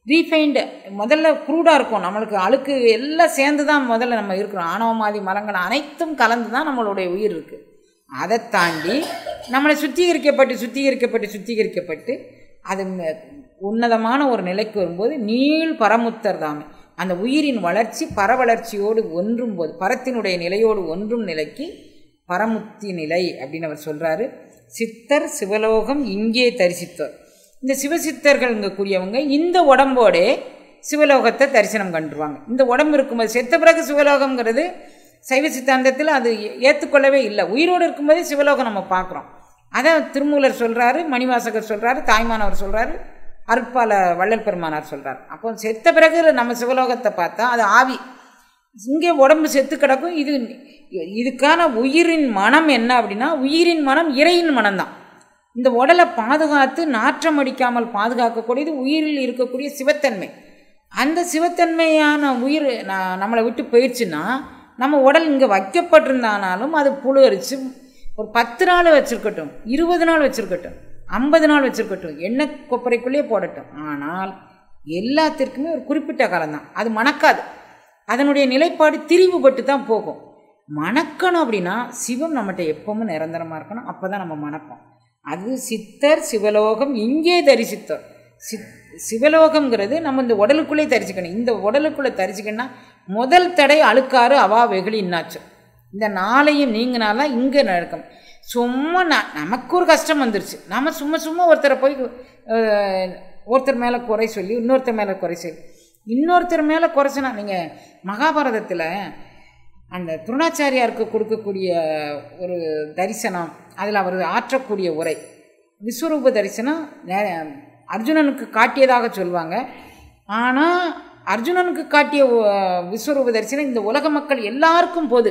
ரீஃபைண்டு முதல்ல க்ரூடாக இருக்கும் நம்மளுக்கு அழுக்கு எல்லாம் சேர்ந்து தான் முதல்ல நம்ம இருக்கிறோம் ஆணவமாதி மலங்கள் அனைத்தும் கலந்து தான் நம்மளுடைய உயிர் இருக்குது அதை தாண்டி நம்மளை சுத்திகரிக்கப்பட்டு சுத்திகரிக்கப்பட்டு சுத்திகரிக்கப்பட்டு அது ம- உன்னதமான ஒரு நிலைக்கு வரும்போது நீள் பரமுத்தர் தாமே அந்த உயிரின் வளர்ச்சி பரவளர்ச்சியோடு ஒன்றும் போது பரத்தினுடைய நிலையோடு ஒன்றும் நிலைக்கு பரமுத்தி நிலை அப்படின்னு அவர் சொல்கிறாரு சித்தர் சிவலோகம் இங்கே தரிசித்தோர் இந்த சிவசித்தர்கள்ங்க கூடியவங்க இந்த உடம்போடே சிவலோகத்தை தரிசனம் கண்டுருவாங்க இந்த உடம்பு இருக்கும்போது செத்த பிறகு சிவலோகம்ங்கிறது சைவ சித்தாந்தத்தில் அது ஏ- ஏற்றுக்கொள்ளவே இல்லை உயிரோடு இருக்கும்போதே சிவலோகம் நம்ம பார்க்குறோம் அதான் திருமூலர் சொல்கிறாரு மணிவாசகர் சொல்கிறாரு தாய்மானவர் சொல்கிறாரு அருட்பால வள்ளல் பெருமானார் சொல்கிறார் அப்போ செத்த பிறகு நம்ம சிவலோகத்தை பார்த்தா அது ஆவி இங்கே உடம்பு செத்து கிடக்கும் இது இதுக்கான உயிரின் மனம் என்ன அப்படின்னா உயிரின் மனம் இறையின் மனம்தான் இந்த உடலை பாதுகாத்து நாற்றம் அடிக்காமல் பாதுகாக்கக்கூடியது உயிரில் இருக்கக்கூடிய சிவத்தன்மை அந்த சிவத்தன்மையான உயிர் நான் நம்மளை விட்டு போயிடுச்சுன்னா நம்ம உடல் இங்கே வைக்கப்பட்டிருந்தானாலும் அது புழு அரிச்சு ஒரு பத்து நாள் வச்சுருக்கட்டும் இருபது நாள் வச்சுருக்கட்டும் ஐம்பது நாள் வச்சுருக்கட்டும் எண்ணெய் கொப்பரைக்குள்ளேயே போடட்டும் ஆனால் எல்லாத்திற்குமே ஒரு குறிப்பிட்ட காலம்தான் அது மணக்காது அதனுடைய நிலைப்பாடு திரிவுபட்டு தான் போகும் மணக்கணும் அப்படின்னா சிவம் நம்மகிட்ட எப்பவும் நிரந்தரமாக இருக்கணும் அப்போ தான் நம்ம மணப்போம் அது சித்தர் சிவலோகம் இங்கே தரிசித்தோர் சித் சிவலோகம்ங்கிறது நம்ம இந்த உடலுக்குள்ளே தரிசிக்கணும் இந்த உடலுக்குள்ளே தரிசிக்கணும்னா முதல் தடை அழுக்காறு அவா வெகுளி இன்னாச்சு இந்த நாளையும் நீங்கினாலாம் இங்கே நடக்கும் சும்மா ந நமக்கு ஒரு கஷ்டம் வந்துருச்சு நம்ம சும்மா சும்மா ஒருத்தரை போய் அஹ், ஒருத்தர் மேலே குறை சொல்லி இன்னொருத்தர் மேலே குறை சொல்லி இன்னொருத்தர் மேலே குறைச்சினா நீங்கள் மகாபாரதத்தில் அந்த துரோணாச்சாரியாருக்கு கொடுக்கக்கூடிய ஒரு தரிசனம் அதில் அவர் ஆற்றக்கூடிய உரை விஸ்வரூப தரிசனம் நே- அர்ஜுனனுக்கு காட்டியதாக சொல்லுவாங்க ஆனால் அர்ஜுனனுக்கு காட்டிய உ- விஸ்வரூப தரிசனம் இந்த உலக மக்கள் எல்லாருக்கும் போது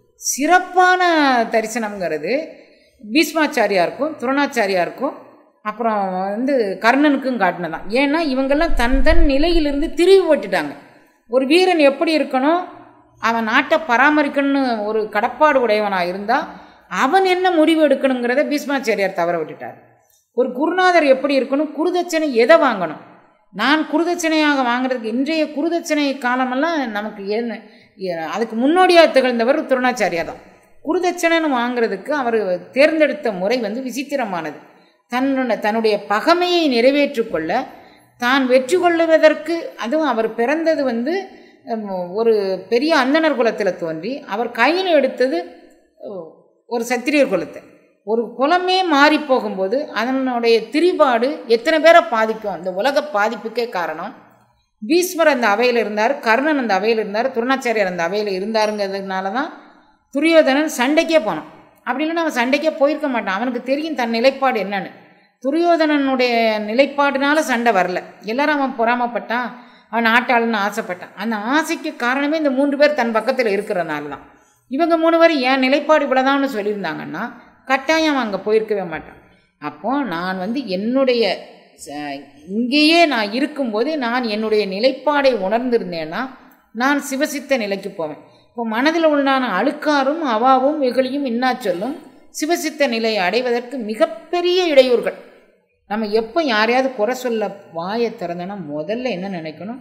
சிறப்பான தரிசனம்ங்கிறது பீஷ்மாச்சாரியாருக்கும் துரோணாச்சாரியாருக்கும் அப்புறம் வந்து கர்ணனுக்கும் காட்டினதான் ஏன்னா இவங்கெல்லாம் தன் தன் நிலையிலிருந்து திரிவுபட்டுட்டாங்க ஒரு வீரன் எப்படி இருக்கணும் அவன் நாட்டை பராமரிக்கணும்னு ஒரு கடப்பாடு உடையவனாக இருந்தால் அவன் என்ன முடிவு எடுக்கணுங்கிறத பீஷ்மாச்சாரியார் தவற விட்டுட்டார் ஒரு குருநாதர் எப்படி இருக்கணும் குருதட்சணை எதை வாங்கணும் நான் குருதட்சணையாக வாங்குறதுக்கு இன்றைய குருதட்சணை காலமெல்லாம் நமக்கு என்ன எ- அதுக்கு முன்னோடியாக திகழ்ந்தவர் துரோணாச்சாரியார் தான் குருதட்சணைன்னு வாங்குறதுக்கு அவர் தேர்ந்தெடுத்த முறை வந்து விசித்திரமானது தன்னுடைய தன்னுடைய பகைமையை நிறைவேற்றிக் கொள்ள தான் வெற்றி கொள்ளுவதற்கு அதுவும் அவர் பிறந்தது வந்து ஹம், ஒரு பெரிய அந்தணர் குலத்தில் தோன்றி அவர் கையில் எடுத்தது அஹ், ஒரு சத்திரியர் குலத்தை ஒரு குலமே மாறி போகும்போது அதனுடைய திரிபாடு எத்தனை பேரை பாதிக்கும் அந்த உலக பாதிப்புக்கே காரணம் பீஸ்மர் அந்த அவையில் இருந்தார் கர்ணன் அந்த அவையில் இருந்தார் துரோணாச்சாரியார் அந்த அவையில் இருந்தாருங்கிறதுனால தான் துரியோதனன் சண்டைக்கே போனான் அப்படி இல்லைன்னா அவன் சண்டைக்கே போயிருக்க மாட்டான் அவனுக்கு தெரியும் தன் நிலைப்பாடு என்னன்னு துரியோதனனுடைய நிலைப்பாடுனால சண்டை வரல எல்லாரும் அவன் பொறாமப்பட்டான் அவன் ஆட்டாளுன்னு ஆசைப்பட்டான் அந்த ஆசைக்கு காரணமே இந்த மூன்று பேர் தன் பக்கத்தில் இருக்கிறனால தான் இவங்க மூணு பேர் என் நிலைப்பாடு இவ்வளோதான்னு சொல்லியிருந்தாங்கன்னா கட்டாயம் அவன் அங்கே போயிருக்கவே மாட்டான் அப்போ நான் வந்து என்னுடைய ச- இங்கேயே நான் இருக்கும்போது நான் என்னுடைய நிலைப்பாடை உணர்ந்திருந்தேன்னா நான் சிவசித்த நிலைக்கு போவேன் இப்போ மனதில் உண்டான அழுக்காரும் அவாவும் வெகுளியும் இன்னா சொல்லும் சிவசித்த நிலையை அடைவதற்கு மிகப்பெரிய இடையூறுகள் நம்ம எப்போ யாரையாவது குறை சொல்ல வாயை திறந்தோன்னா முதல்ல என்ன நினைக்கணும்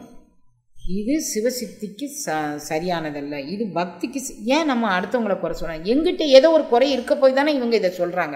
இது சிவசித்திக்கு ச சரியானதல்ல இது பக்திக்கு சி- ஏன் நம்ம அடுத்தவங்கள குறை சொல்கிறோம் எங்கிட்ட ஏதோ ஒரு குறை இருக்க போய் தானே இவங்க இதை சொல்கிறாங்க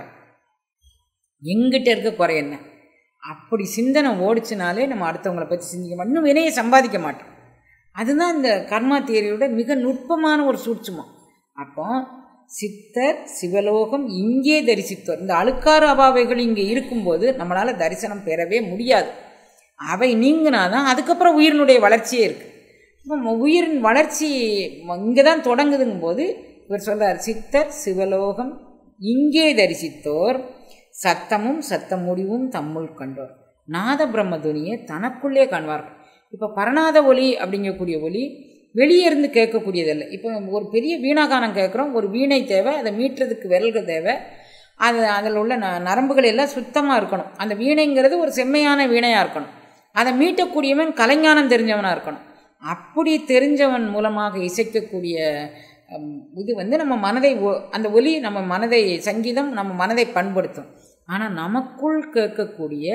எங்கிட்ட இருக்க குறை என்ன அப்படி சிந்தனை ஓடிச்சுனாலே நம்ம அடுத்தவங்கள பற்றி சிந்திக்க மாட்டோம் இன்னும் வினையை சம்பாதிக்க மாட்டோம் அதுதான் இந்த கர்மா தியரியோட மிக நுட்பமான ஒரு சூட்சுமம் அப்போ சித்தர் சிவலோகம் இங்கே தரிசித்தோர் இந்த அழுக்காறு அபாவைகள் இங்கே இருக்கும்போது நம்மளால் தரிசனம் பெறவே முடியாது அவை நீங்கினாதான் அதுக்கப்புறம் உயிரினுடைய வளர்ச்சியே இருக்குது இப்போ உயிரின் வளர்ச்சி இங்கே தான் தொடங்குதுங்கும் போது இவர் சொல்றார் சித்தர் சிவலோகம் இங்கே தரிசித்தோர் சத்தமும் சத்த முடிவும் தம்முள் கண்டோர் நாத பிரம்ம துனியை தனக்குள்ளே காண்பார்கள் இப்போ பரநாத ஒலி அப்படிங்கக்கூடிய ஒலி வெளியே இருந்து கேட்கக்கூடியதல்ல இப்போ ஒரு பெரிய வீணாகானம் கேட்குறோம் ஒரு வீணை தேவை அதை மீட்டுறதுக்கு விரல்கள் தேவை அது அதில் உள்ள ந நரம்புகள் எல்லாம் சுத்தமாக இருக்கணும் அந்த வீணைங்கிறது ஒரு செம்மையான வீணையாக இருக்கணும் அதை மீட்டக்கூடியவன் கலைஞானம் தெரிஞ்சவனாக இருக்கணும் அப்படி தெரிஞ்சவன் மூலமாக இசைக்கக்கூடிய ஹம், இது வந்து நம்ம மனதை ஒ- அந்த ஒலி நம்ம மனதை சங்கீதம் நம்ம மனதை பண்படுத்தும் ஆனால் நமக்குள் கேட்கக்கூடிய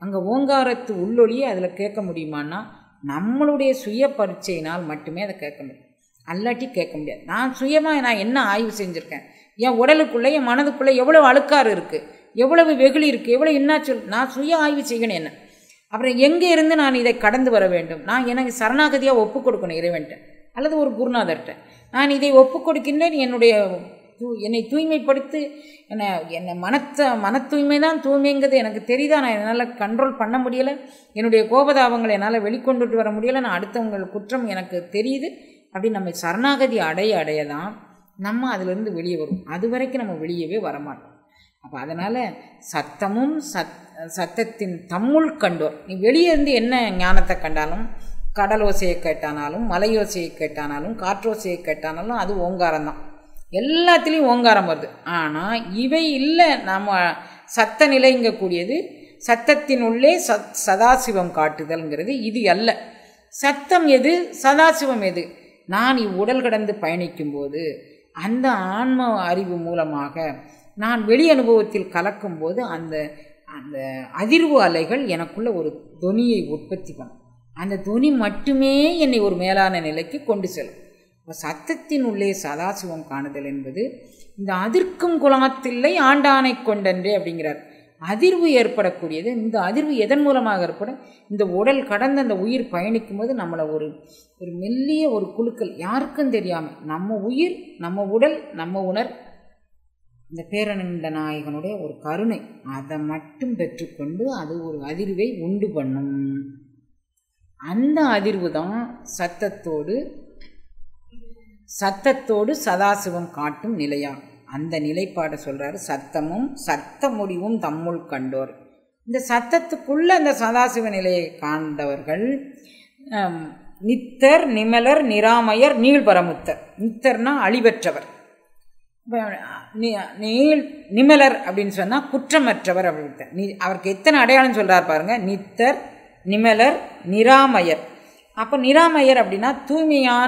அங்கே ஓங்காரத்து உள்ளொளியை அதில் கேட்க முடியுமான்னா நம்மளுடைய சுய பரீட்சையினால் மட்டுமே அதை கேட்க முடியும் அல்லாட்டி கேட்க முடியாது நான் சுயமாக நான் என்ன ஆய்வு செஞ்சுருக்கேன் என் உடலுக்குள்ளே என் மனதுக்குள்ளே எவ்வளோ அழுக்காறு இருக்குது எவ்வளவு வெகுளி இருக்குது எவ்வளோ என்ன சொல் நான் சுய ஆய்வு செய்யணும் என்ன அப்புறம் எங்கே இருந்து நான் இதை கடந்து வர வேண்டும் நான் எனக்கு சரணாகதியாக ஒப்பு கொடுக்கணும் இறைவன்ட்ட அல்லது ஒரு குருநாதர்கிட்ட நான் இதை ஒப்பு கொடுக்கின்றேன் என்னுடைய தூ என்னை தூய்மைப்படுத்தி என்னை என்னை மனத்த மன தூய்மை தான் தூய்மைங்கிறது எனக்கு தெரியுதா நான் என்னால் கண்ட்ரோல் பண்ண முடியலை என்னுடைய கோபதாபங்களை என்னால் வெளிக்கொண்டுட்டு வர முடியலை நான் அடுத்தவங்கள் குற்றம் எனக்கு தெரியுது அப்படி நம்ம சரணாகதி அடைய அடைய தான் நம்ம அதிலிருந்து வெளியே வரும் அது வரைக்கும் நம்ம வெளியவே வரமாட்டோம் அப்போ அதனால் சத்தமும் சத் சத்தத்தின் தம்முள் கண்டோர் நீ வெளியே இருந்து என்ன ஞானத்தை கண்டாலும் கடலோசையை கேட்டானாலும் மலையோசையை கேட்டானாலும் காற்றோசையை கேட்டானாலும் அது ஓங்காரம் தான் எல்லாத்துலேயும் ஓங்காரம் வருது ஆனால் இவை இல்லை நம்ம சத்த நிலைங்கக்கூடியது சத்தத்தின் உள்ளே சத் சதாசிவம் காட்டுதல்ங்கிறது இது அல்ல சத்தம் எது சதாசிவம் எது நான் இவ்வுடல் கடந்து பயணிக்கும்போது அந்த ஆன்ம அறிவு மூலமாக நான் வெளி அனுபவத்தில் கலக்கும்போது அந்த அந்த அதிர்வு அலைகள் எனக்குள்ள ஒரு தொனியை உற்பத்தி பண்ணும் அந்த தொனி மட்டுமே என்னை ஒரு மேலான நிலைக்கு கொண்டு செல்லும் இப்போ சத்தத்தின் உள்ளே சதாசிவம் காணுதல் என்பது இந்த அதிர்க்கும் குலாத்தில்லை ஆண்டானை கொண்டன்றே அப்படிங்கிறார் அதிர்வு ஏற்படக்கூடியது இந்த அதிர்வு எதன் மூலமாக ஏற்படும் இந்த உடல் கடந்து அந்த உயிர் பயணிக்கும் போது நம்மளை ஒரு ஒரு மெல்லிய ஒரு குழுக்கள் யாருக்கும் தெரியாமல் நம்ம உயிர் நம்ம உடல் நம்ம உணர் இந்த பேரணிந்த நாயகனுடைய ஒரு கருணை அதை மட்டும் பெற்றுக்கொண்டு அது ஒரு அதிர்வை உண்டு பண்ணும் அந்த அதிர்வு தான் சத்தத்தோடு சத்தத்தோடு சதாசிவம் காட்டும் நிலையாகும் அந்த நிலைப்பாடை சொல்கிறாரு சத்தமும் சத்த முடிவும் தம்முள் கண்டோர் இந்த சத்தத்துக்குள்ள அந்த சதாசிவ நிலையை காண்டவர்கள் நித்தர் நிமலர் நிராமயர் நீள்பரமுத்தர் நித்தர்னா அழிவற்றவர் நீள் நிமலர் அப்படின்னு சொன்னால் குற்றமற்றவர் அப்படின்னு நீ அவருக்கு எத்தனை அடையாளம் சொல்கிறார் பாருங்க நித்தர் நிமலர் நிராமயர் அப்போ நிராமயர் அப்படின்னா தூய்மையான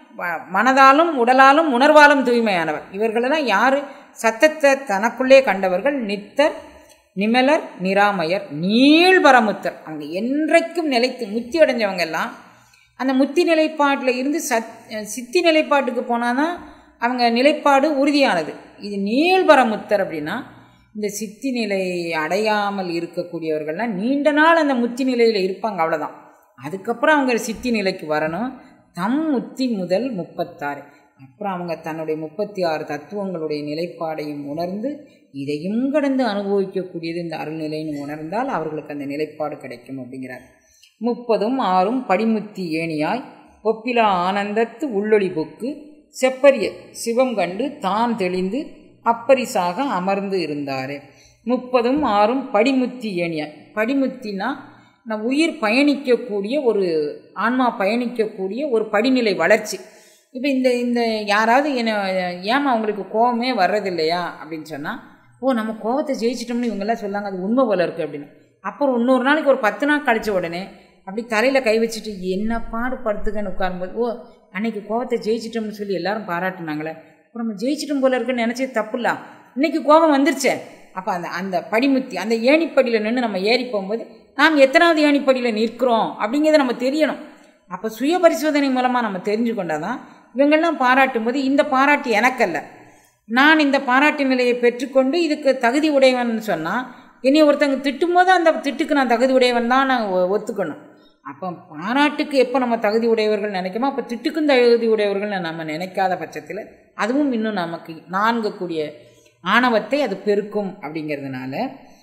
மனதாலும் உடலாலும் உணர்வாலும் தூய்மையானவர் இவர்களெல்லாம் யார் சத்தத்தை தனக்குள்ளே கண்டவர்கள் நித்தர் நிமலர் நிராமயர் நீள்பரமுத்தர் அவங்க என்றைக்கும் நிலைத்து முத்தி அடைஞ்சவங்க எல்லாம் அந்த முத்தி நிலைப்பாட்டில் இருந்து சத் சித்தி நிலைப்பாட்டுக்கு போனால் தான் அவங்க நிலைப்பாடு உறுதியானது இது நீள்பரமுத்தர் அப்படின்னா இந்த சித்தி நிலை அடையாமல் இருக்கக்கூடியவர்கள்லாம் நீண்ட நாள் அந்த முத்தி நிலையில் இருப்பாங்க அவ்வளோதான் அதுக்கப்புறம் அவங்க சித்தி நிலைக்கு வரணும் தம் முத்தி முதல் முப்பத்தாறு அப்புறம் அவங்க தன்னுடைய முப்பத்தி ஆறு தத்துவங்களுடைய நிலைப்பாடையும் உணர்ந்து இதையும் கடந்து அனுபவிக்கக்கூடியது இந்த அருள்நிலைன்னு உணர்ந்தால் அவர்களுக்கு அந்த நிலைப்பாடு கிடைக்கும் அப்படிங்கிறார் முப்பதும் ஆறும் படிமுத்தி ஏணியாய் ஒப்பிலா ஆனந்தத்து உள்ளொளி புக்கு செப்பரிய சிவம் கண்டு தான் தெளிந்து அப்பரிசாக அமர்ந்து இருந்தார் முப்பதும் ஆறும் படிமுத்தி ஏணியாய் படிமுத்தினா நம் உயிர் பயணிக்கக்கூடிய ஒரு ஆன்மா பயணிக்கக்கூடிய ஒரு படிநிலை வளர்ச்சி இப்போ இந்த இந்த யாராவது என்ன ஏமா அவங்களுக்கு கோபமே வர்றதில்லையா அப்படின்னு சொன்னால் ஓ நம்ம கோபத்தை ஜெயிச்சிட்டோம்னு இவங்கெல்லாம் சொல்லாங்க அது உண்மை போல இருக்குது அப்படின்னு அப்புறம் இன்னொரு நாளைக்கு ஒரு பத்து நாள் கழிச்ச உடனே அப்படி தலையில் கை வச்சுட்டு என்ன பாடு படுத்துக்கன்னு உட்காரும்போது ஓ அன்னைக்கு கோபத்தை ஜெயிச்சிட்டோம்னு சொல்லி எல்லாரும் பாராட்டுனாங்களே இப்போ நம்ம ஜெயிச்சிட்டோம் போல இருக்குன்னு நினச்சது தப்புல்ல இன்னைக்கு கோபம் வந்துருச்சே அப்போ அந்த அந்த படிமுத்தி அந்த ஏணிப்படியில் நின்று நம்ம ஏறி போகும்போது நாம் எத்தனாவது ஏணிப்படியில் நிற்கிறோம் அப்படிங்கிறத நம்ம தெரியணும் அப்போ சுய பரிசோதனை மூலமாக நம்ம தெரிஞ்சு கொண்டாதான் இவங்கெல்லாம் பாராட்டும் போது இந்த பாராட்டு எனக்கல்ல நான் இந்த பாராட்டு நிலையை பெற்றுக்கொண்டு இதுக்கு தகுதி உடையவன் சொன்னால் என்னை ஒருத்தங்க திட்டும்போது அந்த திட்டுக்கு நான் தகுதி உடையவன் தான் நான் ஒத்துக்கணும் அப்போ பாராட்டுக்கு எப்போ நம்ம தகுதி உடையவர்கள் நினைக்கமோ அப்போ திட்டுக்கும் தகுதி உடையவர்கள் நம்ம நினைக்காத பட்சத்தில் அதுவும் இன்னும் நமக்கு நான்கக்கூடிய ஆணவத்தை அது பெருக்கும் அப்படிங்கிறதுனால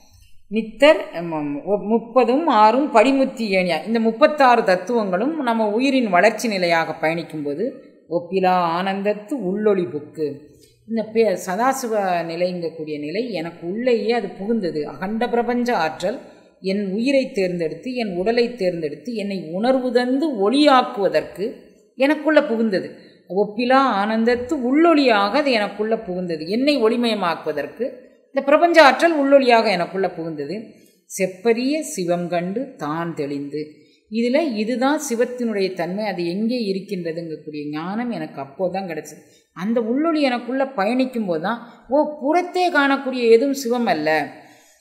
நித்தர் முப்பதும் ஆறும் படிமுத்தி ஏனியா இந்த முப்பத்தாறு தத்துவங்களும் நம்ம உயிரின் வளர்ச்சி நிலையாக பயணிக்கும்போது ஒப்பிலா ஆனந்தத்து உள்ளொளி புக்கு இந்த பே சதாசிவ நிலைங்கக்கூடிய நிலை எனக்கு உள்ளேயே அது புகுந்தது அகண்ட பிரபஞ்ச ஆற்றல் என் உயிரை தேர்ந்தெடுத்து என் உடலை தேர்ந்தெடுத்து என்னை உணர்வு தந்து ஒளியாக்குவதற்கு எனக்குள்ள புகுந்தது ஒப்பிலா ஆனந்தத்து உள்ளொளியாக அது எனக்குள்ள புகுந்தது என்னை ஒளிமயமாக்குவதற்கு இந்த பிரபஞ்ச ஆற்றல் உள்ளொளியாக எனக்குள்ள புகுந்தது செப்பரிய சிவம் கண்டு தான் தெளிந்து இதில் இதுதான் சிவத்தினுடைய தன்மை அது எங்கே இருக்கின்றதுங்கக்கூடிய ஞானம் எனக்கு அப்போது தான் கிடச்சிது அந்த உள்ளொளி எனக்குள்ளே பயணிக்கும் போது தான் ஓ புறத்தே காணக்கூடிய எதுவும் சிவம் அல்ல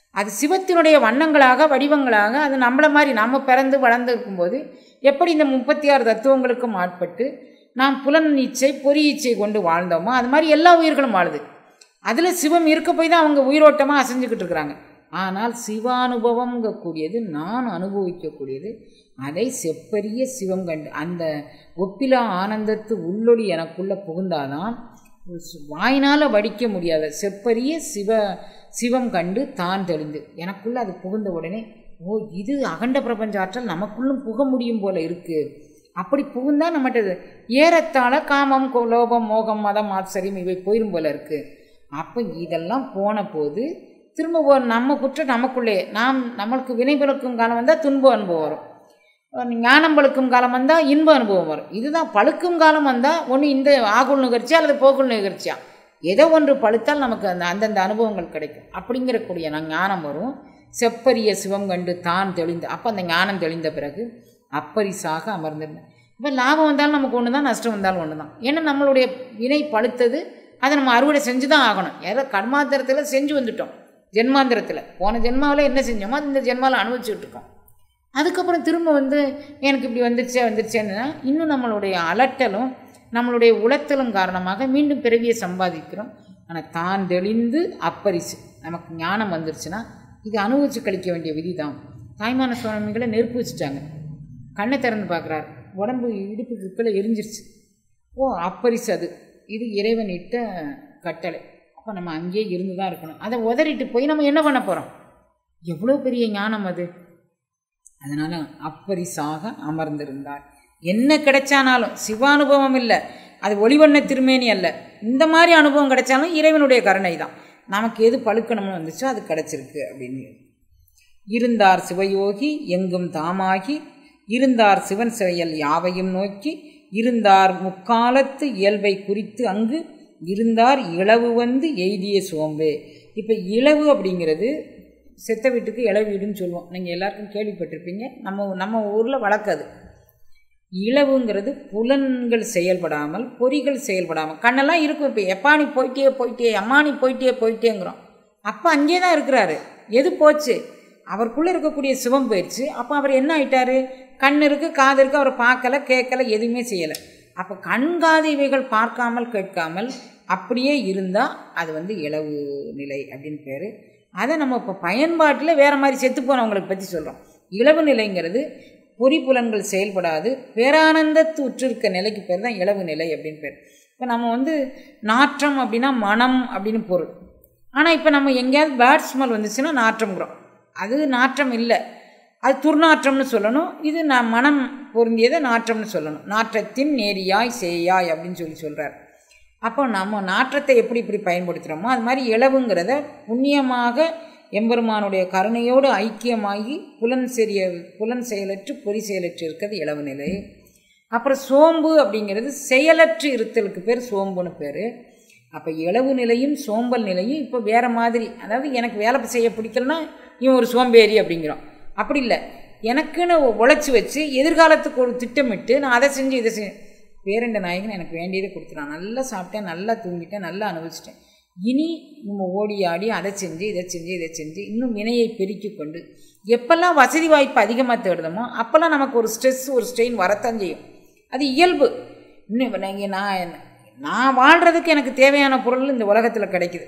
அது சிவத்தினுடைய வண்ணங்களாக வடிவங்களாக அது நம்மளை மாதிரி நம்ம பிறந்து வளர்ந்து இருக்கும்போது எப்படி இந்த முப்பத்தி ஆறு தத்துவங்களுக்கும் ஆட்பட்டு நாம் புலன் இச்சை பொறி இச்சை கொண்டு வாழ்ந்தோமோ அது மாதிரி எல்லா உயிர்களும் வாழுது அதில் சிவம் இருக்க போய் தான் அவங்க உயிரோட்டமாக அசைஞ்சுக்கிட்டு இருக்கிறாங்க ஆனால் சிவானுபவம்ங்கக்கூடியது நான் அனுபவிக்கக்கூடியது அதை செப்பரிய சிவம் கண்டு அந்த ஒப்பிலா ஆனந்தத்து உள்ளொளி எனக்குள்ளே புகுந்தாதான் வாயினால் வடிக்க முடியாத செப்பரிய சிவ சிவம் கண்டு தான் தெளிந்து எனக்குள்ளே அது புகுந்த உடனே ஓ இது அகண்ட பிரபஞ்ச ஆற்றல் நமக்குள்ளும் புக முடியும் போல இருக்குது அப்படி புகுந்தா நம்மகிட்ட ஏறத்தாழ காமம் கோ- லோபம் மோகம் மதம் ஆச்சரியம் இவை போயிடும் போல இருக்குது அப்போ இதெல்லாம் போன போது திரும்ப ஒரு நம்ம குற்றம் நமக்குள்ளே நாம் நம்மளுக்கு வினை பிறக்கும் காலம் வந்தால் துன்ப அனுபவம் வரும் அஹ் ஞானம் பழுக்கும் காலம் வந்தால் இன்ப அனுபவம் வரும் இதுதான் பழுக்கும் காலம் வந்தால் ஒன்று இந்த ஆகுள் நிகழ்ச்சியா அல்லது போகுள் நிகழ்ச்சியா ஏதோ ஒன்று பழுத்தால் நமக்கு அந்த அந்தந்த அனுபவங்கள் கிடைக்கும் அப்படிங்கிறக்கூடிய நான் ஞானம் வரும் செப்பரிய சிவம் கண்டு தான் தெளிந்து அப்போ அந்த ஞானம் தெளிந்த பிறகு அப்பரிசாக அமர்ந்திருந்தேன் இப்போ லாபம் வந்தாலும் நமக்கு ஒன்று தான் நஷ்டம் வந்தாலும் ஒன்று தான் ஏன்னா நம்மளுடைய வினை பழுத்தது அதை நம்ம அறுவடை செஞ்சு தான் ஆகணும் ஏதோ கர்மாந்திரத்தில் செஞ்சு வந்துட்டோம் ஜென்மாந்திரத்தில் போன ஜென்மாவில் என்ன செஞ்சோமோ அது இந்த ஜென்மாவில் அனுபவிச்சுட்டு இருக்கோம் அதுக்கப்புறம் திரும்ப வந்து எனக்கு இப்படி வந்துருச்சே வந்துருச்சேன்னா இன்னும் நம்மளுடைய அலட்டலும் நம்மளுடைய உளத்தலும் காரணமாக மீண்டும் பிறவியை சம்பாதிக்கிறோம் ஆனால் தான் தெளிந்து அப்பரிசு நமக்கு ஞானம் வந்துருச்சுன்னா இது அனுபவிச்சு கழிக்க வேண்டிய விதி தான் தாய்மான சுவாமிகளை நெருப்பு வச்சுட்டாங்க கண்ணை திறந்து பார்க்குறாரு உடம்பு இடுப்புக்கு கீழே எரிஞ்சிருச்சு ஓ அப்பரிசு அது இது இறைவன் இட்ட கட்டளை அப்போ நம்ம அங்கேயே இருந்து தான் இருக்கணும் அதை உதறிட்டு போய் நம்ம என்ன பண்ண போகிறோம் எவ்வளோ பெரிய ஞானம் அது அதனால் அப்பரிசாக அமர்ந்திருந்தார் என்ன கிடைச்சானாலும் சிவானுபவம் இல்லை அது ஒளிவண்ண திருமேனி அல்ல இந்த மாதிரி அனுபவம் கிடைச்சாலும் இறைவனுடைய கருணை தான் நமக்கு எது பழுக்கணும்னு வந்துச்சோ அது கிடைச்சிருக்கு அப்படின்னு இருந்தார் சிவயோகி எங்கும் தாமாகி இருந்தார் சிவன் செயல் யாவையும் நோக்கி இருந்தார் முக்காலத்து இயல்பை குறித்து அங்கு இருந்தார் இளவு வந்து எய்திய சோம்பே இப்போ இளவு அப்படிங்கிறது செத்த வீட்டுக்கு இளவு வீடுன்னு சொல்லுவோம் நீங்கள் எல்லாருக்கும் கேள்விப்பட்டிருப்பீங்க நம்ம நம்ம ஊரில் வழக்கது இளவுங்கிறது புலன்கள் செயல்படாமல் பொறிகள் செயல்படாமல் கண்ணெல்லாம் இருக்கும் இப்போ எப்பா நீ போயிட்டே போயிட்டே அம்மா நீ போயிட்டே போயிட்டேங்கிறோம் அப்போ அங்கேயே தான் இருக்கிறாரு எது போச்சு அவருக்குள்ளே இருக்கக்கூடிய சிவம் போயிடுச்சு அப்போ அவர் என்ன ஆயிட்டாரு கண் இருக்குது காது இருக்குது அவர் பார்க்கல கேட்கல எதுவுமே செய்யலை அப்போ கண் காது இவைகள் பார்க்காமல் கேட்காமல் அப்படியே இருந்தால் அது வந்து இளவு நிலை அப்படின்னு பேர் அதை நம்ம இப்போ பயன்பாட்டில் வேறு மாதிரி செத்து போனவங்களுக்கு பற்றி சொல்கிறோம் இளவு நிலைங்கிறது பொறிப்புலன்கள் செயல்படாது பேரானந்தத்து உற்றிருக்க நிலைக்கு பேர் தான் இளவு நிலை அப்படின்னு பேர் இப்போ நம்ம வந்து நாற்றம் அப்படின்னா மனம் அப்படின்னு பொருள் ஆனால் இப்போ நம்ம எங்கேயாவது பேட் ஸ்மெல் வந்துச்சுன்னா நாற்றம்ங்கிறோம் அது நாற்றம் இல்லை அது துர்நாற்றம்னு சொல்லணும் இது நான் மனம் பொருந்தியதை நாற்றம்னு சொல்லணும் நாற்றத்தின் நேரியாய் சேயாய் அப்படின்னு சொல்லி சொல்கிறார் அப்போ நம்ம நாற்றத்தை எப்படி இப்படி பயன்படுத்துகிறோமோ அது மாதிரி இளவுங்கிறத புண்ணியமாக எம்பெருமானுடைய கருணையோடு ஐக்கியமாகி புலன் செறிய புலன் செயலற்று பொறி செயலற்று இருக்கிறது இளவு நிலை அப்புறம் சோம்பு அப்படிங்கிறது செயலற்று இருத்தலுக்கு பேர் சோம்புன்னு பேர் அப்போ இளவு நிலையும் சோம்பல் நிலையும் இப்போ வேறு மாதிரி அதாவது எனக்கு வேலை செய்ய பிடிக்கலனா இவன் ஒரு சோம்பேறி அப்படிங்கிறோம் அப்படி இல்லை எனக்குன்னு உழைச்சி வச்சு எதிர்காலத்துக்கு ஒரு திட்டமிட்டு நான் அதை செஞ்சு இதை செஞ்சு பேரண்ட நாயகன் எனக்கு வேண்டியதை கொடுத்துட்டான் நல்லா சாப்பிட்டேன் நல்லா தூங்கிட்டேன் நல்லா அனுபவிச்சிட்டேன் இனி நம்ம ஓடி ஆடி அதை செஞ்சு இதை செஞ்சு இதை செஞ்சு இன்னும் வினையை பெருக்கி கொண்டு எப்பெல்லாம் வசதி வாய்ப்பு அதிகமாக தேடுதமோ அப்போல்லாம் நமக்கு ஒரு ஸ்ட்ரெஸ் ஒரு ஸ்ட்ரெயின் வரத்தான் செய்யும் அது இயல்பு இன்னும் நீங்கள் நான் நான் வாழ்கிறதுக்கு எனக்கு தேவையான பொருள் இந்த உலகத்தில் கிடைக்குது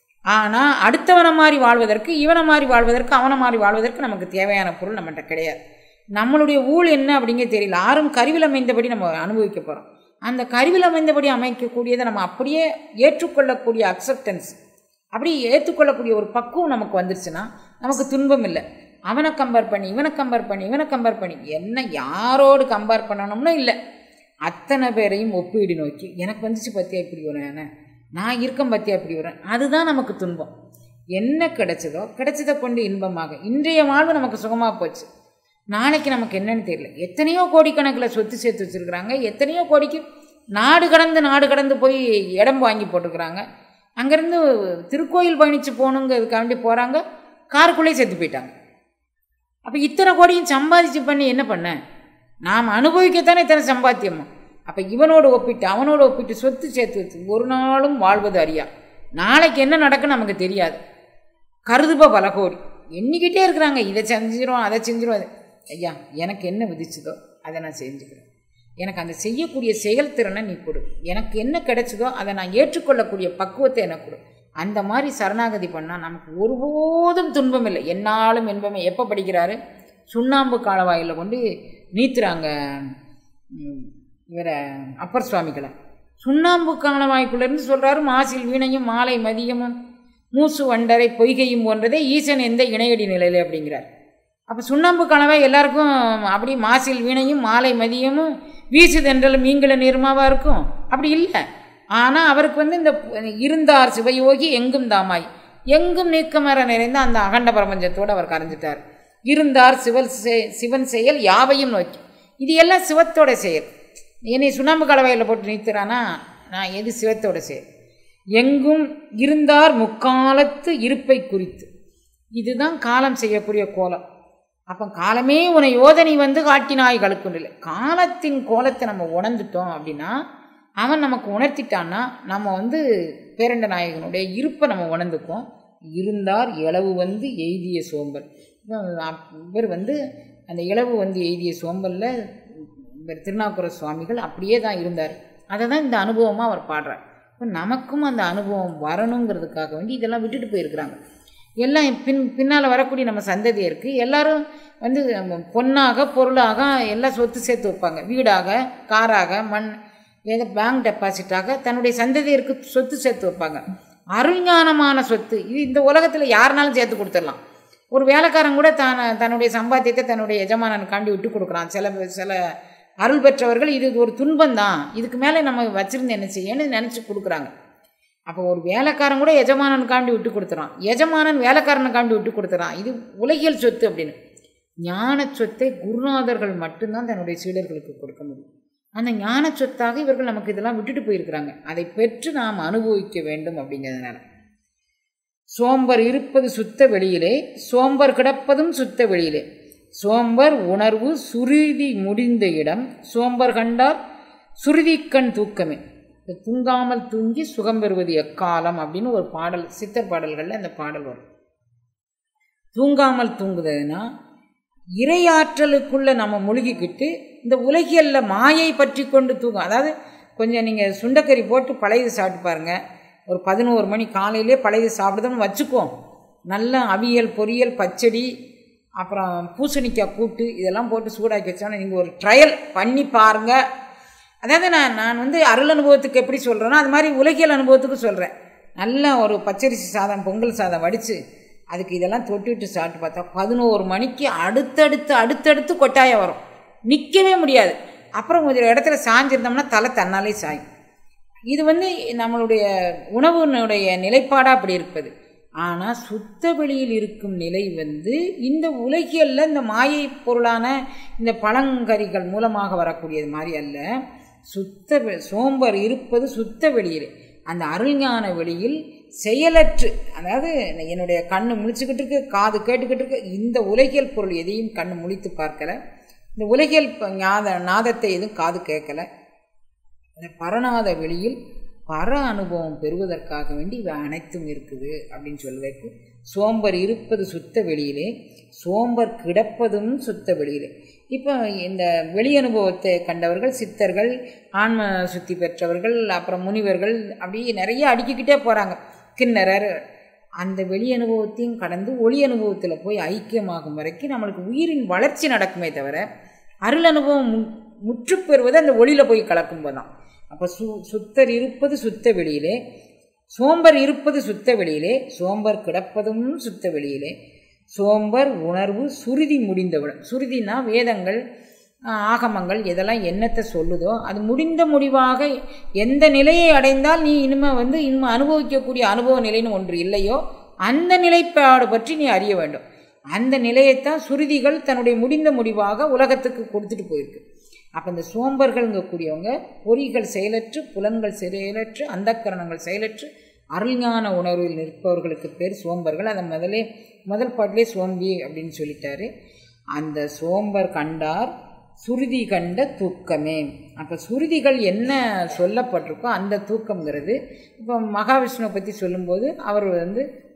ஆனால் அடுத்தவனை மாதிரி வாழ்வதற்கு இவனை மாதிரி வாழ்வதற்கு அவனை மாதிரி வாழ்வதற்கு நமக்கு தேவையான பொருள் நம்மகிட்ட கிடையாது நம்மளுடைய ஊழ் என்ன அப்படிங்க தெரியல ஆறும் கருவில் அமைந்தபடி நம்ம அனுபவிக்க போகிறோம் அந்த கருவில் அமைந்தபடி அமைக்கக்கூடியதை நம்ம அப்படியே ஏற்றுக்கொள்ளக்கூடிய அக்செப்டன்ஸ் அப்படி ஏற்றுக்கொள்ளக்கூடிய ஒரு பக்குவம் நமக்கு வந்துருச்சுன்னா நமக்கு துன்பம் இல்லை அவனை கம்பேர் பண்ணி இவனை கம்பேர் பண்ணி இவனை கம்பேர் பண்ணி என்ன யாரோடு கம்பேர் பண்ணணும்னு இல்லை அத்தனை பேரையும் ஒப்பீடு நோக்கி எனக்கு வந்துச்சு பற்றியா இப்படி வரேன் நான் இருக்கேன் பற்றியா இப்படி வரேன் அதுதான் நமக்கு துன்பம் என்ன கிடைச்சதோ கிடைச்சதை கொண்டு இன்பமாக இன்றைய வாழ்வு நமக்கு சுகமாக போச்சு நாளைக்கு நமக்கு என்னன்னு தெரியல எத்தனையோ கோடிக்கணக்கில் சொத்து சேர்த்து வச்சுருக்குறாங்க எத்தனையோ கோடிக்கு நாடு கடந்து நாடு கடந்து போய் இடம் வாங்கி போட்டுருக்குறாங்க அங்கேருந்து திருக்கோயில் பயணித்து போகணுங்கிறதுக்காண்டி போகிறாங்க காருக்குள்ளேயே செத்து போயிட்டாங்க அப்போ இத்தனை கோடியும் சம்பாதிச்சு பண்ணி என்ன பண்ண நாம் அனுபவிக்கத்தானே இத்தனை சம்பாத்தியமும் அப்போ இவனோடு ஒப்பிட்டு அவனோடு ஒப்பிட்டு சொத்து சேர்த்து வச்சு ஒரு நாளும் வாழ்வது அறியா நாளைக்கு என்ன நடக்குன்னு நமக்கு தெரியாது கருதுப பல கோடி எண்ணிக்கிட்டே இருக்கிறாங்க இதை செஞ்சிரும் அதை செஞ்சிரும் அது ஐயா எனக்கு என்ன விதிச்சுதோ அதை நான் செஞ்சுக்கிறேன் எனக்கு அந்த செய்யக்கூடிய செயல்திறனை நீ கொடு எனக்கு என்ன கிடைச்சதோ அதை நான் ஏற்றுக்கொள்ளக்கூடிய பக்குவத்தை எனக்கு கொடு அந்த மாதிரி சரணாகதி பண்ணால் நமக்கு ஒருபோதும் துன்பம் இல்லை என்னாலும் என்பமே எப்போ படிக்கிறாரு சுண்ணாம்பு காலவாயில் கொண்டு நீத்துறாங்க ம், இவரை அப்பர் சுவாமிகளை சுண்ணாம்பு காலவாய்க்குள்ளேருந்து சொல்கிறாரு மாசில் வீணையும் மாலை மதியமும் மூசு வண்டரை பொய்கையும் போன்றதே ஈசன் எந்த இணையடி நிலையில் அப்படிங்கிறார் அப்போ சுண்ணாம்பு கணவாய் எல்லாருக்கும் அப்படி மாசில் வீணையும் மாலை மதியமும் வீசுதென்றலும் மீன்கள நீருமாவா இருக்கும் அப்படி இல்லை ஆனால் அவருக்கு வந்து இந்த இருந்தார் சிவயோகி எங்கும் தாமாய் எங்கும் நீக்கமர நிறைந்த அந்த அகண்ட பிரபஞ்சத்தோடு அவர் கரைஞ்சிட்டார் இருந்தார் சிவல் செ- சிவன் செயல் யாவையும் நோக்கி இது எல்லாம் சிவத்தோட செயல் என்னை சுண்ணாம்பு கலவையில் போட்டு நிறுத்துறானா நான் எது சிவத்தோட செயல் எங்கும் இருந்தார் முக்காலத்து இருப்பை குறித்து இதுதான் காலம் செய்யக்கூடிய கோலம் அப்போ காலமே உன்னை யோதனை வந்து காட்டினாய் கழுக்குண்டில் காலத்தின் கோலத்தை நம்ம உணர்ந்துட்டோம் அப்படின்னா அவன் நமக்கு உணர்த்திட்டான்னா நம்ம வந்து பேரண்ட நாயகனுடைய இருப்பை நம்ம உணர்ந்துக்குவோம் இருந்தார் இளவு வந்து எய்திய சோம்பல் இவர் வந்து அந்த இளவு வந்து எய்திய சோம்பலில் இவர் திருநாக்குர சுவாமிகள் அப்படியே தான் இருந்தார் அதை தான் இந்த அனுபவமாக அவர் பாடுறார் இப்போ நமக்கும் அந்த அனுபவம் வரணுங்கிறதுக்காக வேண்டி இதெல்லாம் விட்டுட்டு போயிருக்கிறாங்க எல்லாம் பின் பின்னால் வரக்கூடிய நம்ம சந்ததியருக்கு எல்லாரும் வந்து பொன்னாக பொருளாக எல்லாம் சொத்து சேர்த்து வைப்பாங்க வீடாக காராக மண் ஏதோ பேங்க் டெபாசிட்டாக தன்னுடைய சந்ததியருக்கு சொத்து சேர்த்து வைப்பாங்க அருஞானமான சொத்து இது இந்த உலகத்தில் யாருனாலும் சேர்த்து கொடுத்துடலாம் ஒரு வேலைக்காரன் கூட தான் தன்னுடைய சம்பாத்தியத்தை தன்னுடைய எஜமானனுக்காண்டி விட்டு கொடுக்குறான் சில சில அருள் பெற்றவர்கள் இது ஒரு துன்பம் தான் இதுக்கு மேலே நம்ம வச்சிருந்து என்ன செய்யன்னு நினச்சி கொடுக்குறாங்க அப்போ ஒரு வேலைக்காரன் கூட எஜமானனுக்காண்டி விட்டு கொடுத்துறான் எஜமானன் வேலைக்காரனுக்காண்டி விட்டு கொடுத்துறான் இது உலகியல் சொத்து அப்படின்னு ஞான சொத்தை குருநாதர்கள் மட்டும்தான் தன்னுடைய சீடர்களுக்கு கொடுக்க முடியும் அந்த ஞான சொத்தாக இவர்கள் நமக்கு இதெல்லாம் விட்டுட்டு போயிருக்கிறாங்க அதை பெற்று நாம் அனுபவிக்க வேண்டும் அப்படிங்கிறதுனால சோம்பர் இருப்பது சுத்த வெளியிலே சோம்பர் கிடப்பதும் சுத்த வெளியிலே சோம்பர் உணர்வு சுருதி முடிந்த இடம் சோம்பர் கண்டார் சுருதிக்கண் தூக்கமே இந்த தூங்காமல் தூங்கி சுகம் பெறுவது எக்காலம் அப்படின்னு ஒரு பாடல் சித்தர் பாடல்களில் அந்த பாடல் வரும் தூங்காமல் தூங்குதுன்னா இறையாற்றலுக்குள்ளே நம்ம முழுகிக்கிட்டு இந்த உலகியல்ல மாயை பற்றி கொண்டு தூங்கும் அதாவது கொஞ்சம் நீங்கள் சுண்டக்கறி போட்டு பழையது சாப்பிட்டு பாருங்கள் ஒரு பதினோரு மணி காலையிலே பழையது சாப்பிடுதுன்னு வச்சுக்குவோம் நல்ல அவியல் பொரியல் பச்சடி அப்புறம் பூசணிக்காய் கூட்டு இதெல்லாம் போட்டு சூடாக்கி வச்சோன்னா நீங்கள் ஒரு ட்ரையல் பண்ணி பாருங்கள் அதாவது நான் நான் வந்து அருள் அனுபவத்துக்கு எப்படி சொல்கிறேனோ அது மாதிரி உலகியல் அனுபவத்துக்கு சொல்கிறேன் நல்ல ஒரு பச்சரிசி சாதம் பொங்கல் சாதம் வடித்து அதுக்கு இதெல்லாம் தொட்டுவிட்டு சாப்பிட்டு பார்த்தா பதினோரு மணிக்கு அடுத்தடுத்து அடுத்தடுத்து கொட்டாயம் வரும் நிற்கவே முடியாது அப்புறம் ஒரு இடத்துல சாஞ்சிருந்தோம்னா தலை தன்னாலே சாயும் இது வந்து நம்மளுடைய உணவுனுடைய நிலைப்பாடாக அப்படி இருப்பது ஆனால் சுத்த வெளியில் இருக்கும் நிலை வந்து இந்த உலகியல்ல இந்த மாயை பொருளான இந்த பழங்கறிகள் மூலமாக வரக்கூடியது மாதிரி அல்ல சுத்த வெ- சோம்பர் இருப்பது சுத்த வெளியில் அந்த அருள்ஞான வெளியில் செயலற்று அதாவது என்னுடைய கண்ணு முழிச்சுக்கிட்டு இருக்கு காது கேட்டுக்கிட்டு இருக்கு இந்த உலகியல் பொருள் எதையும் கண்ணு முழித்து பார்க்கல இந்த உலகியல் ப- ஞாத நாதத்தை எதுவும் காது கேட்கல அந்த பரநாத வெளியில் பர அனுபவம் பெறுவதற்காக வேண்டி இவை அனைத்தும் இருக்குது அப்படின்னு சொல்வதற்கு சோம்பர் இருப்பது சுத்த வெளியிலே சோம்பர் கிடப்பதும் சுத்த வெளியிலே இப்போ இந்த வெளி அனுபவத்தை கண்டவர்கள் சித்தர்கள் ஆன்ம சுத்தி பெற்றவர்கள் அப்புறம் முனிவர்கள் அப்படி நிறைய அடுக்கிக்கிட்டே போகிறாங்க கிண்ணறர் அந்த வெளி அனுபவத்தையும் கடந்து ஒளி அனுபவத்தில் போய் ஐக்கியமாகும் வரைக்கும் நம்மளுக்கு உயிரின் வளர்ச்சி நடக்குமே தவிர அருள் அனுபவம் மு- முற்று பெறுவது அந்த ஒளியில் போய் கலக்கும்போது தான் அப்போ சு சுத்தர் இருப்பது சுத்த வெளியிலே சோம்பர் இருப்பது சுத்த வெளியிலே சோம்பர் கிடப்பதும் சுத்த வெளியிலே சோம்பர் உணர்வு சுருதி முடிந்தவுடன் சுருதினா வேதங்கள் ஆஹ், ஆகமங்கள் எதெல்லாம் என்னத்தை சொல்லுதோ அது முடிந்த முடிவாக எந்த நிலையை அடைந்தால் நீ இனிமே வந்து இனிமே அனுபவிக்கக்கூடிய அனுபவ நிலைன்னு ஒன்று இல்லையோ அந்த நிலைப்பாடு பற்றி நீ அறிய வேண்டும் அந்த நிலையைத்தான் சுருதிகள் தன்னுடைய முடிந்த முடிவாக உலகத்துக்கு கொடுத்துட்டு போயிருக்கு அப்போ இந்த சோம்பர்கள்ங்கக்கூடியவங்க பொறிகள் செயலற்று புலன்கள் செயலற்று அந்தக்கரணங்கள் செயலற்று அருள்ஞான உணர்வில் நிற்பவர்களுக்கு பேர் சோம்பர்கள் அதை முதலே முதல் பாட்டிலே சோம்பி அப்படின்னு சொல்லிட்டாரு அந்த சோம்பர் கண்டார் சுருதி கண்ட தூக்கமே அப்போ சுருதிகள் என்ன சொல்லப்பட்டிருக்கோ அந்த தூக்கம்ங்கிறது இப்போ மகாவிஷ்ணுவை பற்றி சொல்லும்போது அவர் வந்து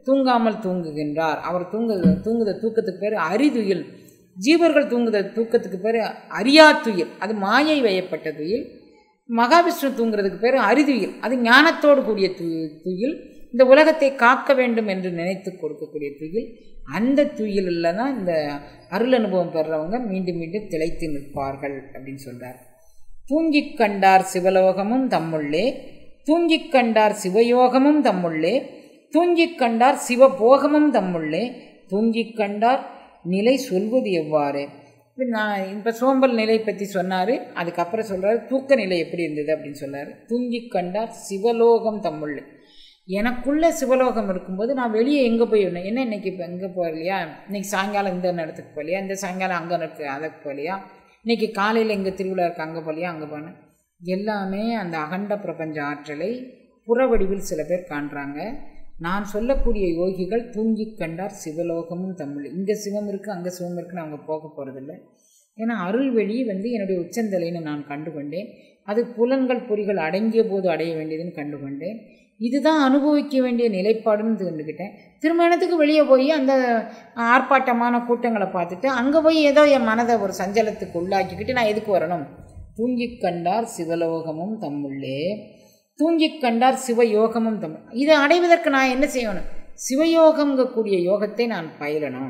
தூங்காமல் தூங்குகின்றார் அவர் தூங்கு தூங்குத தூக்கத்துக்கு பேர் அரிதுயில் ஜீவர்கள் தூங்குத தூக்கத்துக்கு பேர் அரியா துயில் அது மாயை வயப்பட்ட துயில் மகாவிஷ்ணு தூங்குறதுக்கு பேர் அரிதுயில் அது ஞானத்தோடு கூடிய து துயில் இந்த உலகத்தை காக்க வேண்டும் என்று நினைத்து கொடுக்கக்கூடிய துயில் அந்த துயிலில் தான் இந்த அருள் அனுபவம் பெறுறவங்க மீண்டும் மீண்டும் திளைத்து நிற்பார்கள் அப்படின்னு சொல்கிறார் தூங்கிக் கண்டார் சிவலோகமும் தம்முள்ளே தூங்கிக் கண்டார் சிவயோகமும் தம்முள்ளே தூங்கிக் கண்டார் சிவபோகமும் தம்முள்ளே தூங்கிக் கண்டார் நிலை சொல்வது எவ்வாறு இப்ப நான் இப்போ சோம்பல் நிலை பற்றி சொன்னார் அதுக்கப்புறம் சொல்கிறார் தூக்க நிலை எப்படி இருந்தது அப்படின்னு சொல்றாரு தூங்கிக் கண்டார் சிவலோகம் தம்முள்ளே எனக்குள்ள சிவலோகம் இருக்கும்போது நான் வெளியே எங்கே போய் இருந்தேன் என்ன இன்னைக்கு இப்போ எங்கே போகலையா இன்னைக்கு சாயங்காலம் இந்த இடத்துக்கு போகலையா இந்த சாயங்காலம் அங்கே இருக்கு அதுக்கு போகலையா இன்னைக்கு காலையில் இங்கே திருவிழா இருக்கு அங்கே போகலையா அங்கே போனேன் எல்லாமே அந்த அகண்ட பிரபஞ்ச ஆற்றலை புறவடிவில் சில பேர் காண்றாங்க நான் சொல்லக்கூடிய யோகிகள் தூங்கி கண்டார் சிவலோகமும் தமிழ் இங்கே சிவம் இருக்குது அங்கே சிவம் இருக்குன்னு அவங்க போக போகிறதில்ல ஏன்னா அருள்வெளி வந்து என்னுடைய உச்சந்தலைன்னு நான் கண்டுகொண்டேன் அது புலன்கள் பொறிகள் அடங்கிய போது அடைய வேண்டியதுன்னு கண்டுகொண்டேன் இதுதான் அனுபவிக்க வேண்டிய நிலைப்பாடுன்னு தெரிஞ்சுக்கிட்டேன் திருமணத்துக்கு வெளியே போய் அந்த ஆர்ப்பாட்டமான கூட்டங்களை பார்த்துட்டு அங்கே போய் ஏதோ என் மனதை ஒரு சஞ்சலத்துக்கு உள்ளாக்கிக்கிட்டு நான் எதுக்கு வரணும் தூங்கிக் கண்டார் சிவலோகமும் தம்முள்ளே தூங்கிக் கண்டார் சிவயோகமும் தமிழ் இதை அடைவதற்கு நான் என்ன செய்யணும் சிவயோகம்ங்கக்கூடிய யோகத்தை நான் பயிலணும்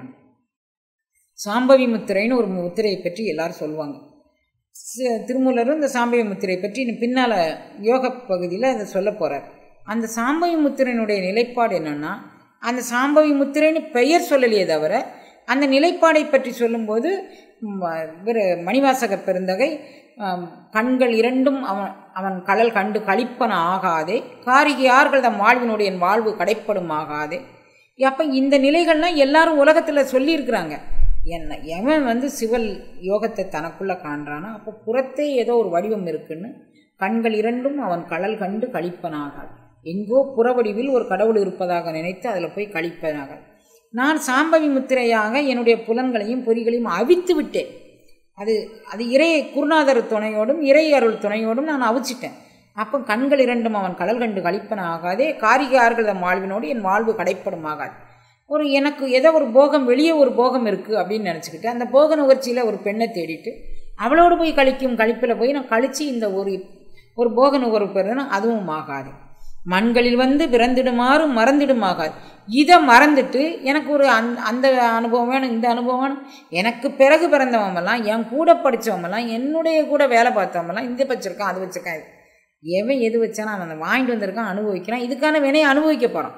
சாம்பவி முத்திரைன்னு ஒரு முத்திரையை பற்றி எல்லாரும் சொல்லுவாங்க சி- திருமூலரும் இந்த சாம்பவி முத்திரை பற்றி இன்னும் பின்னால் யோக பகுதியில் அதை சொல்ல போகிறார் அந்த சாம்பவி முத்திரையினுடைய நிலைப்பாடு என்னன்னா அந்த சாம்பவி முத்திரைன்னு பெயர் சொல்லலையே தவிர அந்த நிலைப்பாடை பற்றி சொல்லும்போது ம், இவர் மணிவாசக பெருந்தகை ஆம், கண்கள் இரண்டும் அவன் அவன் கடல் கண்டு கழிப்பன ஆகாதே காரிகையார்கள் தம் வாழ்வினுடைய என் வாழ்வு கடைப்படும் ஆகாதே அப்போ இந்த நிலைகள்லாம் எல்லாரும் உலகத்தில் சொல்லியிருக்கிறாங்க என்ன எவன் வந்து சிவல் யோகத்தை தனக்குள்ளே காண்றானோ அப்போ புறத்தே ஏதோ ஒரு வடிவம் இருக்குன்னு கண்கள் இரண்டும் அவன் கடல் கண்டு கழிப்பனாகாது எங்கோ புறவடிவில் ஒரு கடவுள் இருப்பதாக நினைத்து அதில் போய் கழிப்பனாக நான் சாம்பவி முத்திரையாக என்னுடைய புலன்களையும் பொறிகளையும் அவித்து விட்டேன் அது அது இறை குருநாதர் துணையோடும் இறை அருள் துணையோடும் நான் அவிச்சிட்டேன் அப்போ கண்கள் இரண்டும் அவன் கடல் கண்டு கழிப்பன ஆகாதே காரிகார்கள் தம் வாழ்வினோடு என் வாழ்வு கடைப்படும் ஆகாது ஒரு எனக்கு ஏதோ ஒரு போகம் வெளியே ஒரு போகம் இருக்குது அப்படின்னு நினச்சிக்கிட்டு அந்த போக நுகர்ச்சியில் ஒரு பெண்ணை தேடிட்டு அவளோடு போய் கழிக்கும் கழிப்பில் போய் நான் கழித்து இந்த ஒரு ஒரு போக நுகர்வு பெறுதுன்னா அதுவும் ஆகாது மண்களில் வந்து பிறந்திடுமாறு மறந்திடுமாகாது இதை மறந்துட்டு எனக்கு ஒரு அந் அந்த அனுபவம் வேணும் இந்த அனுபவம் வேணும் எனக்கு பிறகு பிறந்தவங்கெல்லாம் என் கூட படித்தவங்கெல்லாம் என்னுடைய கூட வேலை பார்த்தவங்கெல்லாம் இந்த வச்சுருக்கான் அது வச்சுருக்கான் இது எவன் எது வச்சானோ அவன் அதை வாங்கிட்டு வந்திருக்கான் அனுபவிக்கிறான் இதுக்கான வினையை அனுபவிக்க போகிறான்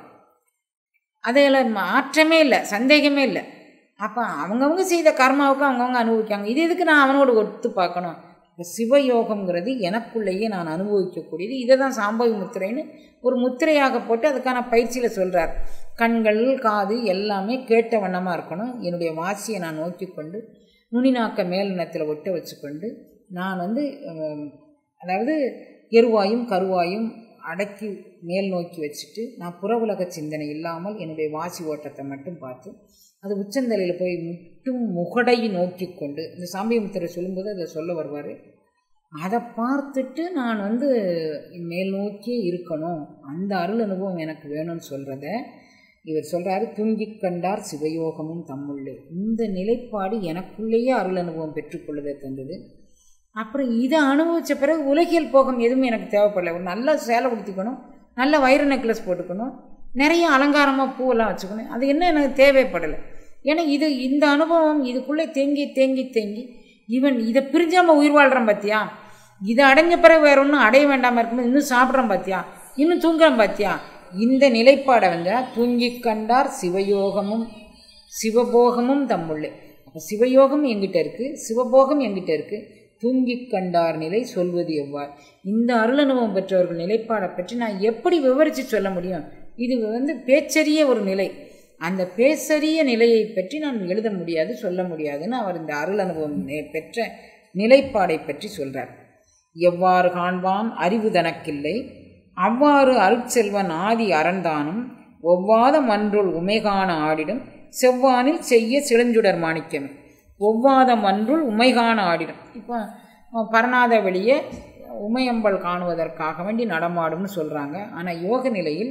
அதில் மாற்றமே இல்லை சந்தேகமே இல்லை அப்போ அவங்கவுங்க செய்த கர்மாவுக்கு அவங்கவுங்க அனுபவிக்காங்க இது எதுக்கு நான் அவனோடு ஒத்து பார்க்கணும் இப்போ சிவயோகம்ங்கிறது எனக்குள்ளேயே நான் அனுபவிக்கக்கூடியது இதை தான் சாம்பவி முத்திரைன்னு ஒரு முத்திரையாக போட்டு அதுக்கான பயிற்சியில் சொல்கிறார் கண்கள் காது எல்லாமே கேட்ட வண்ணமாக இருக்கணும் என்னுடைய வாசியை நான் நோக்கி கொண்டு நுனிநாக்க மேலினத்தில் ஒட்ட வச்சுக்கொண்டு நான் வந்து அஹ், அதாவது எருவாயும் கருவாயும் அடக்கி மேல் நோக்கி வச்சுட்டு நான் புற உலக சிந்தனை இல்லாமல் என்னுடைய வாசி ஓட்டத்தை மட்டும் பார்த்து அது உச்சந்தலையில் போய் முட்டும் முகடை நோக்கி கொண்டு இந்த சாம்பி முத்திரை சொல்லும்போது அதை சொல்ல வருவார் அதை பார்த்துட்டு நான் வந்து மேல் நோக்கியே இருக்கணும் அந்த அருள் அனுபவம் எனக்கு வேணும்னு சொல்கிறத இவர் சொல்கிறாரு தூங்கிக் கண்டார் சிவயோகமும் தம்முள்ளே இந்த நிலைப்பாடு எனக்குள்ளேயே அருள் அனுபவம் பெற்றுக்கொள்ளதை தந்தது அப்புறம் இதை அனுபவித்த பிறகு உலகியல் போகம் எதுவும் எனக்கு தேவைப்படல ஒரு நல்ல சேலை உடுத்திக்கணும் நல்ல வைர நெக்லஸ் போட்டுக்கணும் நிறைய அலங்காரமாக பூவெல்லாம் வச்சுக்கணும் அது என்ன எனக்கு தேவைப்படலை ஏன்னா இது இந்த அனுபவம் இதுக்குள்ளே தேங்கி தேங்கி தேங்கி இவன் இதை பிரிஞ்சாமல் உயிர் வாழ்கிறான் பார்த்தியா இதை அடைஞ்ச பிறகு வேற ஒன்றும் அடைய வேண்டாமல் இருக்கும்போது இன்னும் சாப்பிட்றோம் பார்த்தியா இன்னும் தூங்குறோம் பார்த்தியா இந்த நிலைப்பாடை வந்து தூங்கிக் கண்டார் சிவயோகமும் சிவபோகமும் தம்முள்ளே அப்போ சிவயோகம் எங்கிட்ட இருக்குது சிவபோகம் எங்கிட்ட இருக்குது தூங்கிக் கண்டார் நிலை சொல்வது எவ்வாறு இந்த அருளனுபவம் பெற்றவர்கள் நிலைப்பாடை பற்றி நான் எப்படி விவரித்து சொல்ல முடியும் இது வந்து பேச்சரிய ஒரு நிலை அந்த பேச்சரிய நிலையை பற்றி நான் எழுத முடியாது சொல்ல முடியாதுன்னு அவர் இந்த அருள் அனுபவம் நே- பெற்ற நிலைப்பாடை பற்றி சொல்றார் எவ்வாறு காண்பான் அறிவு தனக்கில்லை அவ்வாறு அருட்செல்வன் ஆதி அறந்தானும் ஒவ்வாத மன்றுள் உமைகான ஆடிடும் செவ்வானில் செய்ய சிளஞ்சுடர் மாணிக்கமே ஒவ்வாத மன்றுள் உமைகான ஆடிடும் இப்போ அஹ், பரநாத வெளியே உமையம்பல் காணுவதற்காக வேண்டி நடமாடும்னு சொல்கிறாங்க ஆனால் யோக நிலையில்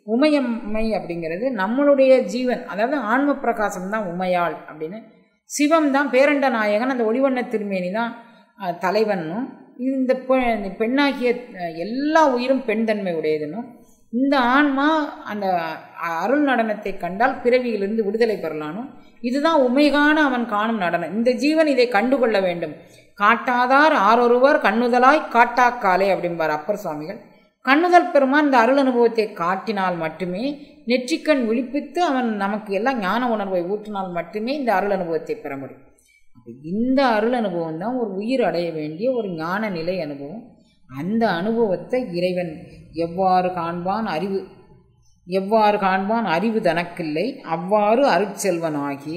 உமையம்மை அப்படிங்கிறது நம்மளுடைய ஜீவன் அதாவது ஆன்ம பிரகாசம் தான் உமையாள் அப்படின்னு சிவம் தான் பேரண்ட நாயகன் அந்த ஒளிவண்ண திருமேனி தான் அஹ், தலைவனும் இந்த பெ- இந்த பெண்ணாகிய அஹ், எல்லா உயிரும் பெண் தன்மை உடையதுன்னும் இந்த ஆன்மா அந்த அ- அருள் நடனத்தை கண்டால் பிறவியிலிருந்து விடுதலை பெறலானும் இதுதான் உமைகான அவன் காணும் நடனம் இந்த ஜீவன் இதை கண்டுகொள்ள வேண்டும் காட்டாதார் ஆரொருவர் கண்ணுதலாய் காட்டாக்காலே அப்படிம்பார் அப்பர் சுவாமிகள் கண்ணுதல் பெருமான் இந்த அருள் அனுபவத்தை காட்டினால் மட்டுமே நெற்றிக்கண் விழிப்பித்து அவன் நமக்கு எல்லாம் ஞான உணர்வை ஊற்றினால் மட்டுமே இந்த அருள் அனுபவத்தை பெற முடியும் அப்ப இந்த அருள் அனுபவம் தான் ஒரு உயிர் அடைய வேண்டிய ஒரு ஞான நிலை அனுபவம் அந்த அனுபவத்தை இறைவன் எவ்வாறு காண்பான் அறிவு எவ்வாறு காண்பான் அறிவு தனக்கில்லை அவ்வாறு அருட்செல்வன் ஆகி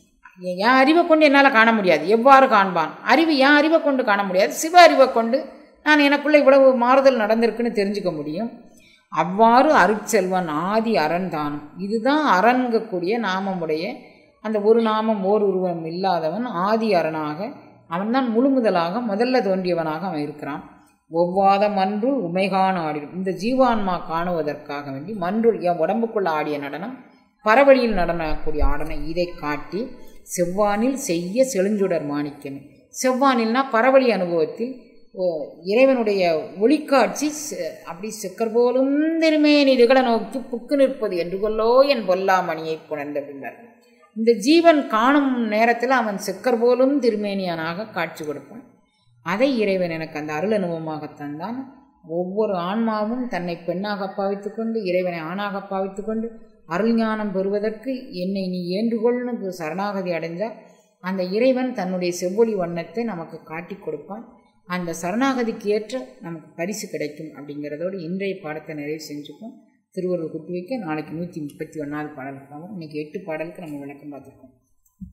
என் அறிவை கொண்டு என்னால் காண முடியாது எவ்வாறு காண்பான் அறிவு என் அறிவை கொண்டு காண முடியாது சிவ அறிவை கொண்டு நான் எனக்குள்ளே இவ்வளவு மாறுதல் நடந்திருக்குன்னு தெரிஞ்சுக்க முடியும் அவ்வாறு அருட்செல்வன் ஆதி அரண் தானும் இதுதான் அரண்கக்கூடிய நாமமுடைய அந்த ஒரு நாமம் ஓர் உருவம் இல்லாதவன் ஆதி அரணாக அவன்தான் முழுமுதலாக முதல்ல தோன்றியவனாக அவன் இருக்கிறான் ஒவ்வாத மன்றுள் உமைகான் ஆடிடும் இந்த ஜீவான்மா காணுவதற்காக வேண்டி மன்றுள் என் உடம்புக்குள்ள ஆடிய நடனம் பரவழியில் நடனக்கூடிய ஆடனம் இதை காட்டி செவ்வானில் செய்ய செழுஞ்சுடர் மாணிக்கம் செவ்வானில்னா பரவழி அனுபவத்தில் ஓ, இறைவனுடைய ஒளிக்காட்சி செ- அப்படி செக்கர் போலும் திருமேனி திகழ நோக்கி புக்கு நிற்பது என்று கொல்லோ என் பொல்லாமணியை புணர்ந்த பின்னர் இந்த ஜீவன் காணும் நேரத்தில் அவன் செக்கர் போலும் திருமேனியனாக காட்சி கொடுப்பான் அதை இறைவன் எனக்கு அந்த அருள் அனுபவமாக தந்தான் ஒவ்வொரு ஆன்மாவும் தன்னை பெண்ணாக பாவித்துக் கொண்டு இறைவனை ஆணாக பாவித்துக் கொண்டு அருள் ஞானம் பெறுவதற்கு என்னை நீ ஏண்டுகொள்னு சரணாகதி அடைந்தால் அந்த இறைவன் தன்னுடைய செவ்வொளி வண்ணத்தை நமக்கு காட்டி கொடுப்பான் அந்த சரணாகதிக்கு ஏற்ற நமக்கு பரிசு கிடைக்கும் அப்படிங்கிறதோடு இன்றைய பாடத்தை நிறைவு செஞ்சுப்போம் திருவள்ளுவர் குட்டி வைக்க நாளைக்கு நூற்றி முப்பத்தி ஒன்றாவது பாடல் பார்ப்போம் இன்றைக்கி எட்டு பாடலுக்கு நம்ம விளக்கம் பார்த்துருக்கோம்